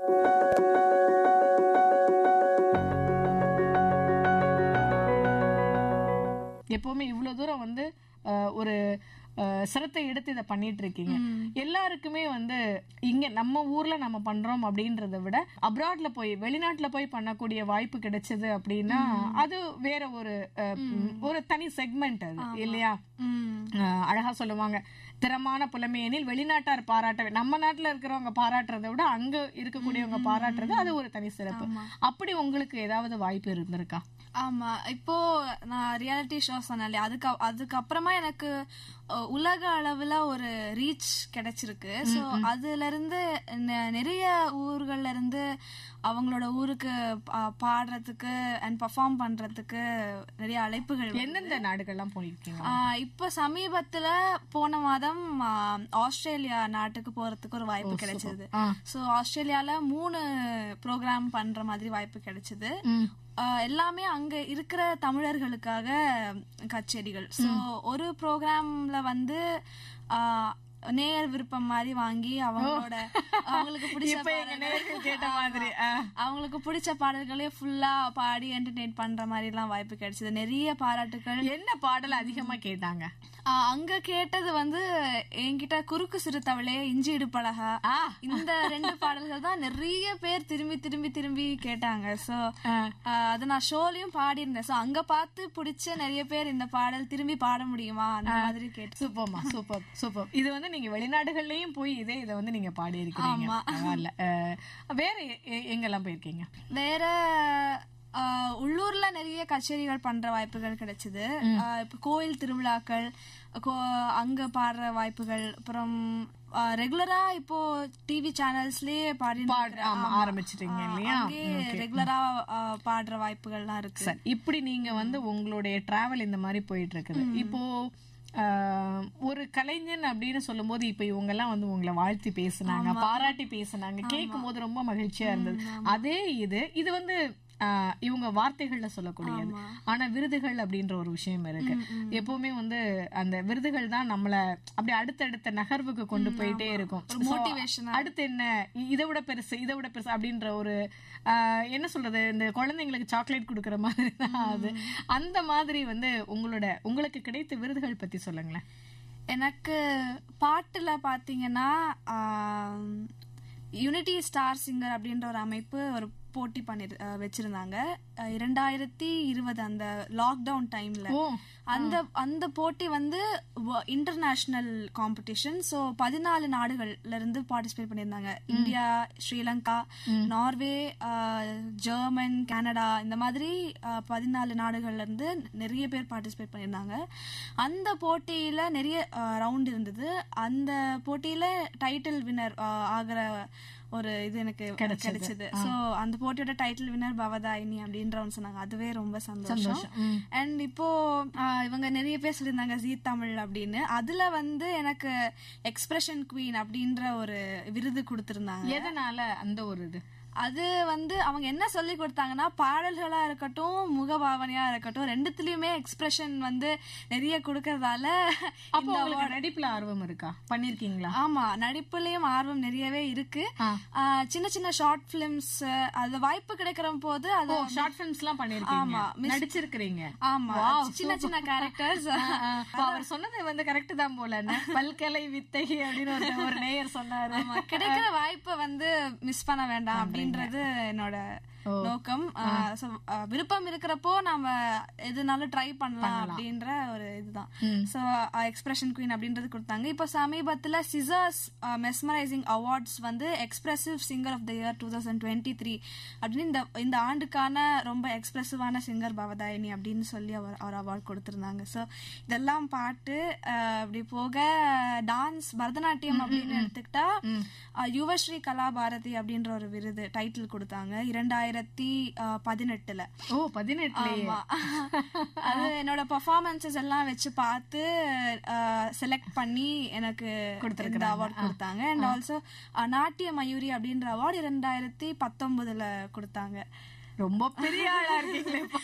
எப்பவுமே இவ்வளவு தூரம் வந்து அஹ், ஒரு அஹ், சிரத்தை எடுத்து இதை பண்ணிட்டு இருக்கீங்க எல்லாருக்குமே வந்து இங்க நம்ம ஊர்ல நம்ம பண்றோம் அப்படின்றத விட அப்ராட்ல போய் வெளிநாட்டுல போய் பண்ணக்கூடிய வாய்ப்பு கிடைச்சது அப்படின்னா அது வேற ஒரு அஹ், ஒரு தனி செக்மெண்ட் அது இல்லையா அஹ், அழகா சொல்லுவாங்க திறமான புலமையெனில் வெளிநாட்டார் பாராட்ட வே- நம்ம நாட்டுல இருக்கிறவங்க பாராட்டுறதை விட அங்க இருக்கக்கூடியவங்க பாராட்டுறது அது ஒரு தனி சிறப்பு அப்படி உங்களுக்கு ஏதாவது வாய்ப்பு இருந்திருக்கா ஆமா இப்போ நான் ரியாலிட்டி ஷோ சொன்னேன் அதுக்கு அதுக்கப்புறமா எனக்கு அஹ், உலக அளவுல ஒரு ரீச் கிடைச்சிருக்கு ஸோ அதுல இருந்து நெ- நிறைய ஊர்கள்ல இருந்து அவங்களோட ஊருக்கு பா- பாடுறதுக்கு அண்ட் பர்ஃபார்ம் பண்றதுக்கு நிறைய அழைப்புகள் வருது. எந்தெந்த நாடுகள்லாம் போயிருக்கீங்க ஆஹ் இப்போ சமீபத்துல போன மாதம் ஆஹ், ஆஸ்திரேலியா நாட்டுக்கு போறதுக்கு ஒரு வாய்ப்பு கிடைச்சது ஆ. சோ ஆஸ்திரேலியால மூணு ப்ரோக்ராம் பண்ற மாதிரி வாய்ப்பு கிடைச்சது ஆஹ், எல்லாமே அங்க இருக்கிற தமிழர்களுக்காக கச்சேரிகள் சோ ஒரு ப்ரோக்ராம்ல வந்து ஆஹ், நேயர் விருப்பம் மாதிரி வாங்கி அவங்களோட அவங்களுக்கு பிடிச்ச இப்ப எங்க பாடல்கள்- நேயர்கள் கேட்ட மாதிரி, ஆ. அவங்களுக்கு பிடிச்ச பாடல்களே ஃபுல்லா பாடி என்டர்டெயின் பண்ற மாதிரி எல்லாம் வாய்ப்பு கிடைச்சது நிறைய பாராட்டுகள் என்ன பாடல் அதிகமா கேட்டாங்க ஆஹ் அங்க கேட்டது வந்து என்கிட்ட குறுக்கு சிறுத்தவளே இஞ்சி இடுப்பழகா ஆ. இந்த ரெண்டு பாடல்கள் தான் நிறைய பேர் திரும்பி திரும்பி திரும்பி கேட்டாங்க சோ அது நான் ஷோலயும் பாடியிருந்தேன் சோ அங்க பார்த்து பிடிச்ச நிறைய பேர் இந்த பாடல் திரும்பி பாட முடியுமா அந்த மாதிரி கேட்டு சூப்பர்மா சூப்பர் சூப்பர் இது வந்து நீங்க வெளிநாடுகள்லயும் போய் இதே இதை வந்து நீங்க பாடி இருக்கிறீங்க ஆமா. பரவாயில்ல அஹ், வேற எ- எ- எங்கெல்லாம் போயிருக்கீங்க வேற ஆஹ், உள்ளூர்ல நிறைய கச்சேரிகள் பண்ற வாய்ப்புகள் கிடைச்சது ஆஹ், இப்ப கோயில் திருவிழாக்கள் கோ- அங்க பாடுற வாய்ப்புகள் அப்புறம் ரெகுலரா இப்போ டிவி சேனல்ஸ்லயே பாடி பாடு- ஆமா, ஆரம்பிச்சிட்டீங்க இல்லையா? ரெகுலரா பாடுற வாய்ப்புகள்லாம் இருக்கு சரி இப்படி நீங்க வந்து உங்களுடைய டிராவல் இந்த மாதிரி போயிட்டு இருக்குது இப்போ ஆஹ், ஒரு கலைஞன் அப்படின்னு சொல்லும்போது இப்ப இவங்க எல்லாம் வந்து உங்களை வாழ்த்தி பேசுனாங்க பாராட்டி பேசுனாங்க கேட்கும் போது ரொம்ப மகிழ்ச்சியா இருந்தது அதே இது இது வந்து ஆஹ், இவங்க வார்த்தைகள்ல சொல்லக்கூடியது ஆனா விருதுகள் அப்படின்ற ஒரு விஷயம் இருக்கு எப்பவுமே வந்து அந்த விருதுகள் தான் நம்மள அப்படி அடுத்தடுத்த நகர்வுக்கு கொண்டு போயிட்டே இருக்கும் So, அடுத்து என்ன இ- இதை விட பெருசு இதை விட பெருசு அப்படின்ற ஒரு ஆஹ், என்ன சொல்றது இந்த குழந்தைங்களுக்கு சாக்லேட் கொடுக்கற மாதிரி தான் அது அந்த மாதிரி வந்து உங்களோட உங்களுக்கு கிடைத்த விருதுகள் பத்தி சொல்லுங்களேன் எனக்கு பாட்டுல பாத்தீங்கன்னா யூனிட்டி ஸ்டார் சிங்கர் அப்படின்ற ஒரு அமைப்பு ஒரு போட்டி பண்ணி அஹ், வச்சிருந்தாங்க அஹ், இரண்டாயிரத்தி இருபது அந்த லாக்டவுன் டைம்ல ஓ அந்த அந்த போட்டி வந்து இன்டர்நேஷனல் காம்படிஷன் ஸோ பதினாலு நாடுகள்ல இருந்து பார்ட்டிசிபேட் பண்ணியிருந்தாங்க இந்தியா ஸ்ரீலங்கா நார்வே ஆஹ், ஜெர்மன் கனடா இந்த மாதிரி ஆஹ், பதினாலு நாடுகள்ல இருந்து நிறைய பேர் பார்ட்டிசிபேட் பண்ணியிருந்தாங்க அந்த போட்டியில நிறைய ரவுண்ட் இருந்தது அந்த போட்டியில டைட்டில் வின்னர் ஆகிற ஒரு இது எனக்கு கிடைச்சது சோ அந்த போட்டியோட டைட்டில் வின்னர் பவதாயினி அப்படின்றவங்க சொன்னாங்க அதுவே ரொம்ப சந்தோஷம் அண்ட் இப்போ ஆஹ், இவங்க நிறைய பேர் சொல்லியிருந்தாங்க ஜீ தமிழ் அப்படின்னு அதுல வந்து எனக்கு எக்ஸ்பிரஷன் குவீன் அப்படின்ற ஒரு விருது கொடுத்திருந்தாங்க எதனால அந்த ஒரு இது அது வந்து அவங்க என்ன சொல்லி கொடுத்தாங்கன்னா பாடல்களா இருக்கட்டும் முகபாவனையா இருக்கட்டும் ரெண்டுத்துலயுமே எக்ஸ்பிரஷன் வந்து நிறைய கொடுக்கறதால அப்போ உங்களுக்கு நடிப்புல ஆர்வம் இருக்கா பண்ணிருக்கீங்களா ஆமா நடிப்புலயும் ஆர்வம் நிறையவே இருக்கு ஆஹ், சின்ன சின்ன ஷார்ட் பிலிம்ஸ் அது வாய்ப்பு கிடைக்கிற போது அது ஷார்ட் பிலிம்ஸ் எல்லாம் பண்ணிருக்கீங்க நடிச்சிருக்கிறீங்க ஆமா சின்ன சின்ன கேரக்டர்ஸ் அப்ப அவர் சொன்னது வந்து கரெக்ட் தான் போல என்ன? பல்கலை வித்தகி அப்படின்னு ஒரு ஒரு நேயர் சொன்னாரு கிடைக்கிற வாய்ப்பை வந்து மிஸ் பண்ண வேண்டாம் அப்படின்றது என்னோட நோக்கம் ஆஹ் so, ஆஹ் விருப்பம் இருக்கிறப்போ நாம எதுனாலும் ட்ரை பண்ணலாம் அப்படின்ற ஒரு இதுதான் சோ எக்ஸ்பிரஷன் குவீன் அப்படின்றது கொடுத்தாங்க இப்போ சமீபத்துல சிசர்ஸ் மெஸ்மரைசிங் அவார்ட்ஸ் வந்து expressive singer of the year two thousand twenty three அப்படின்னு இந்த இந்த ஆண்டுக்கான ரொம்ப எக்ஸ்பிரசிவான சிங்கர் பவதாயினி அப்படின்னு சொல்லி அவர் அவர் அவார்ட் கொடுத்திருந்தாங்க சோ இதெல்லாம் பாட்டு ஆஹ் அப்படி போக டான்ஸ் பரதநாட்டியம் அப்படின்னு எடுத்துக்கிட்டா ஆஹ் யுவஸ்ரீ கலாபாரதி அப்படின்ற ஒரு விருது டைட்டில் கொடுத்தாங்க இரண்டாயிரத்தி ஆஹ் பதினெட்டுல ஓ பதினெட்டுலயே ஆமா. அது என்னோட பெர்ஃபார்மன்சஸ் எல்லாம் வச்சு பார்த்து செலக்ட் பண்ணி எனக்கு இந்த அவார்ட் கொடுத்தாங்க அண்ட் ஆல்சோ நாட்டிய மயூரி அப்படின்ற அவார்டு இரண்டாயிரத்தி பத்தொன்பதுல கொடுத்தாங்க ரொம்ப பெரிய ஆளா இருக்கீங்களேப்பா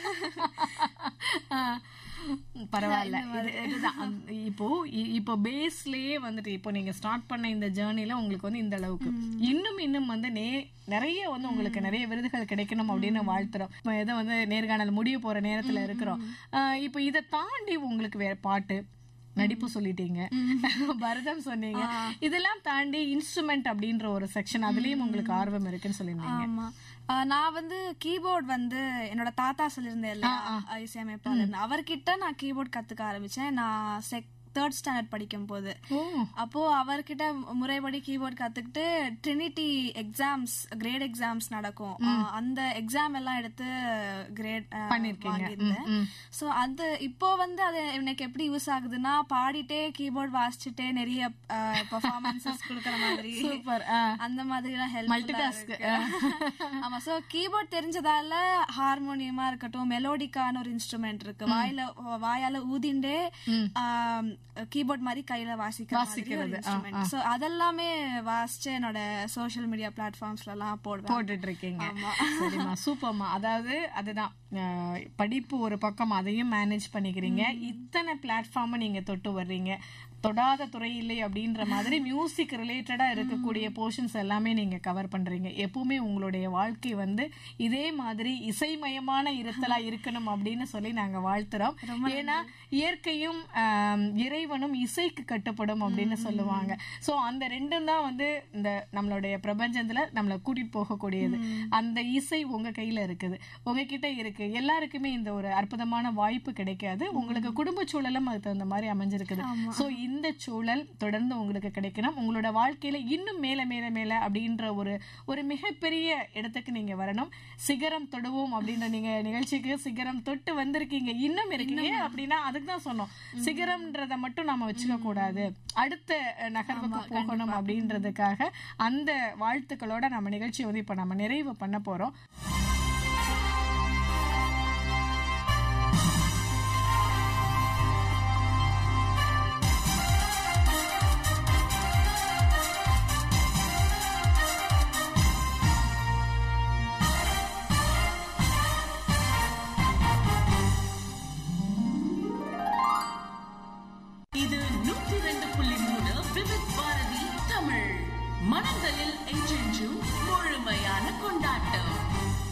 ஆ, பரவாயில்ல இது- இதுதான் அந்த- இப்போ இ- இப்போ பேஸ்லயே வந்துட்டு இப்போ நீங்க ஸ்டார்ட் பண்ண இந்த ஜேர்னில உங்களுக்கு வந்து இந்த அளவுக்கு இன்னும் இன்னும் வந்து நே நிறைய வந்து உங்களுக்கு நிறைய விருதுகள் கிடைக்கணும் அப்படின்னு வாழ்த்துறோம் இப்போ ஏதோ வந்து நேர்காணல் முடிய போற நேரத்துல இருக்கிறோம் ஆ, இப்போ இதை தாண்டி உங்களுக்கு வேற பாட்டு நடிப்பு சொல்லிட்டீங்க பரதம் சொன்னீங்க இதெல்லாம் தாண்டி இன்ஸ்ட்ருமெண்ட் அப்படின்ற ஒரு செக்ஷன் அதுலயும் உங்களுக்கு ஆர்வம் இருக்குன்னு சொல்லியிருந்தீங்க ஆமா ஆஹ் நான் வந்து கீபோர்ட் வந்து என்னோட தாத்தா சொல்லியிருந்தேன் இல்லையா இசையமைப்பாளர் அவர்கிட்ட நான் கீபோர்ட் கத்துக்க ஆரம்பிச்சேன் நான் செக் தேர்ட் ஸ்டாண்டர்ட் படிக்கும் போது ஓ அப்போ அவர்கிட்ட முறைப்படி கீபோர்ட் கத்துக்கிட்டு ட்ரினிட்டி எக்ஸாம்ஸ் கிரேட் எக்ஸாம்ஸ் நடக்கும் ஆஹ் அந்த எக்ஸாம் எல்லாம் எடுத்து கிரேட் வாங்கியிருந்தேன் சோ அது இப்போ வந்து அது எனக்கு எப்படி யூஸ் ஆகுதுன்னா பாடிட்டே கீபோர்ட் வாசிச்சுட்டே நிறைய பெர்ஃபார்மன்சஸ் கொடுக்கற மாதிரி சூப்பர் அந்த மாதிரி எல்லாம் ஹெல்ப் ஆமா சோ கீபோர்ட் தெரிஞ்சதால ஹார்மோனியமா இருக்கட்டும் மெலோடிக்கான ஒரு இன்ஸ்ட்ருமெண்ட் இருக்கு வாயில வாயால ஊதிண்டே கீபோர்ட் மாதிரி கையில வாசிக்கிற மாதிரி ஒரு இன்ஸ்ட்ருமெண்ட் சோ அதெல்லாமே வாசிச்சு என்னோட சோஷியல் மீடியா பிளாட்ஃபார்ம்ஸ்ல எல்லாம் போடுவேன் போட்டுட்டு இருக்கீங்க சரிம்மா சூப்பர்மா அதாவது அதுதான் அஹ், படிப்பு ஒரு பக்கம் அதையும் மேனேஜ் பண்ணிக்கிறீங்க இத்தனை பிளாட்ஃபார்ம் நீங்க தொட்டு வர்றீங்க தொடாத துறை இல்லை அப்படின்ற மாதிரி மியூசிக் ரிலேட்டடா இருக்கக்கூடிய போர்ஷன்ஸ் எல்லாமே நீங்க கவர் பண்றீங்க எப்பவுமே உங்களுடைய வாழ்க்கை வந்து இதே மாதிரி இசைமயமான இருத்தலா இருக்கணும் அப்படின்னு சொல்லி நாங்க வாழ்த்துறோம் ஏன்னா இயற்கையும் ஆம், இறைவனும் இசைக்கு கட்டுப்படும் அப்படின்னு சொல்லுவாங்க சோ அந்த ரெண்டும் தான் வந்து இந்த நம்மளுடைய பிரபஞ்சத்துல நம்மளை கூட்டிட்டு போகக்கூடியது அந்த இசை உங்க கையில இருக்குது உங்ககிட்ட இருக்கு எல்லாருக்குமே இந்த ஒரு அற்புதமான வாய்ப்பு கிடைக்காது உங்களுக்கு குடும்ப சூழலும் அதுக்கு தகுந்த மாதிரி அமைஞ்சிருக்குது சோ இந்த சூழல் தொடர்ந்து உங்களுக்கு கிடைக்கணும் உங்களோட வாழ்க்கையில இன்னும் மேல மேல மேல அப்படின்ற ஒரு ஒரு மிகப்பெரிய இடத்துக்கு நீங்க வரணும் சிகரம் தொடுவோம் அப்படின்ற நீங்க நிகழ்ச்சிக்கு சிகரம் தொட்டு வந்திருக்கீங்க இன்னும் இருக்கீங்க அப்படின்னா அதுக்கு தான் சொன்னோம் சிகரம்ன்றத மட்டும் நாம வச்சுக்க கூடாது அடுத்த அஹ், நகர்வுக்கு போகணும் அப்படின்றதுக்காக அந்த வாழ்த்துக்களோட நம்ம நிகழ்ச்சியை வந்து இப்ப நம்ம நிறைவு பண்ண போறோம் மனங்களில் என்றென்றும் முழுமையான கொண்டாட்டம்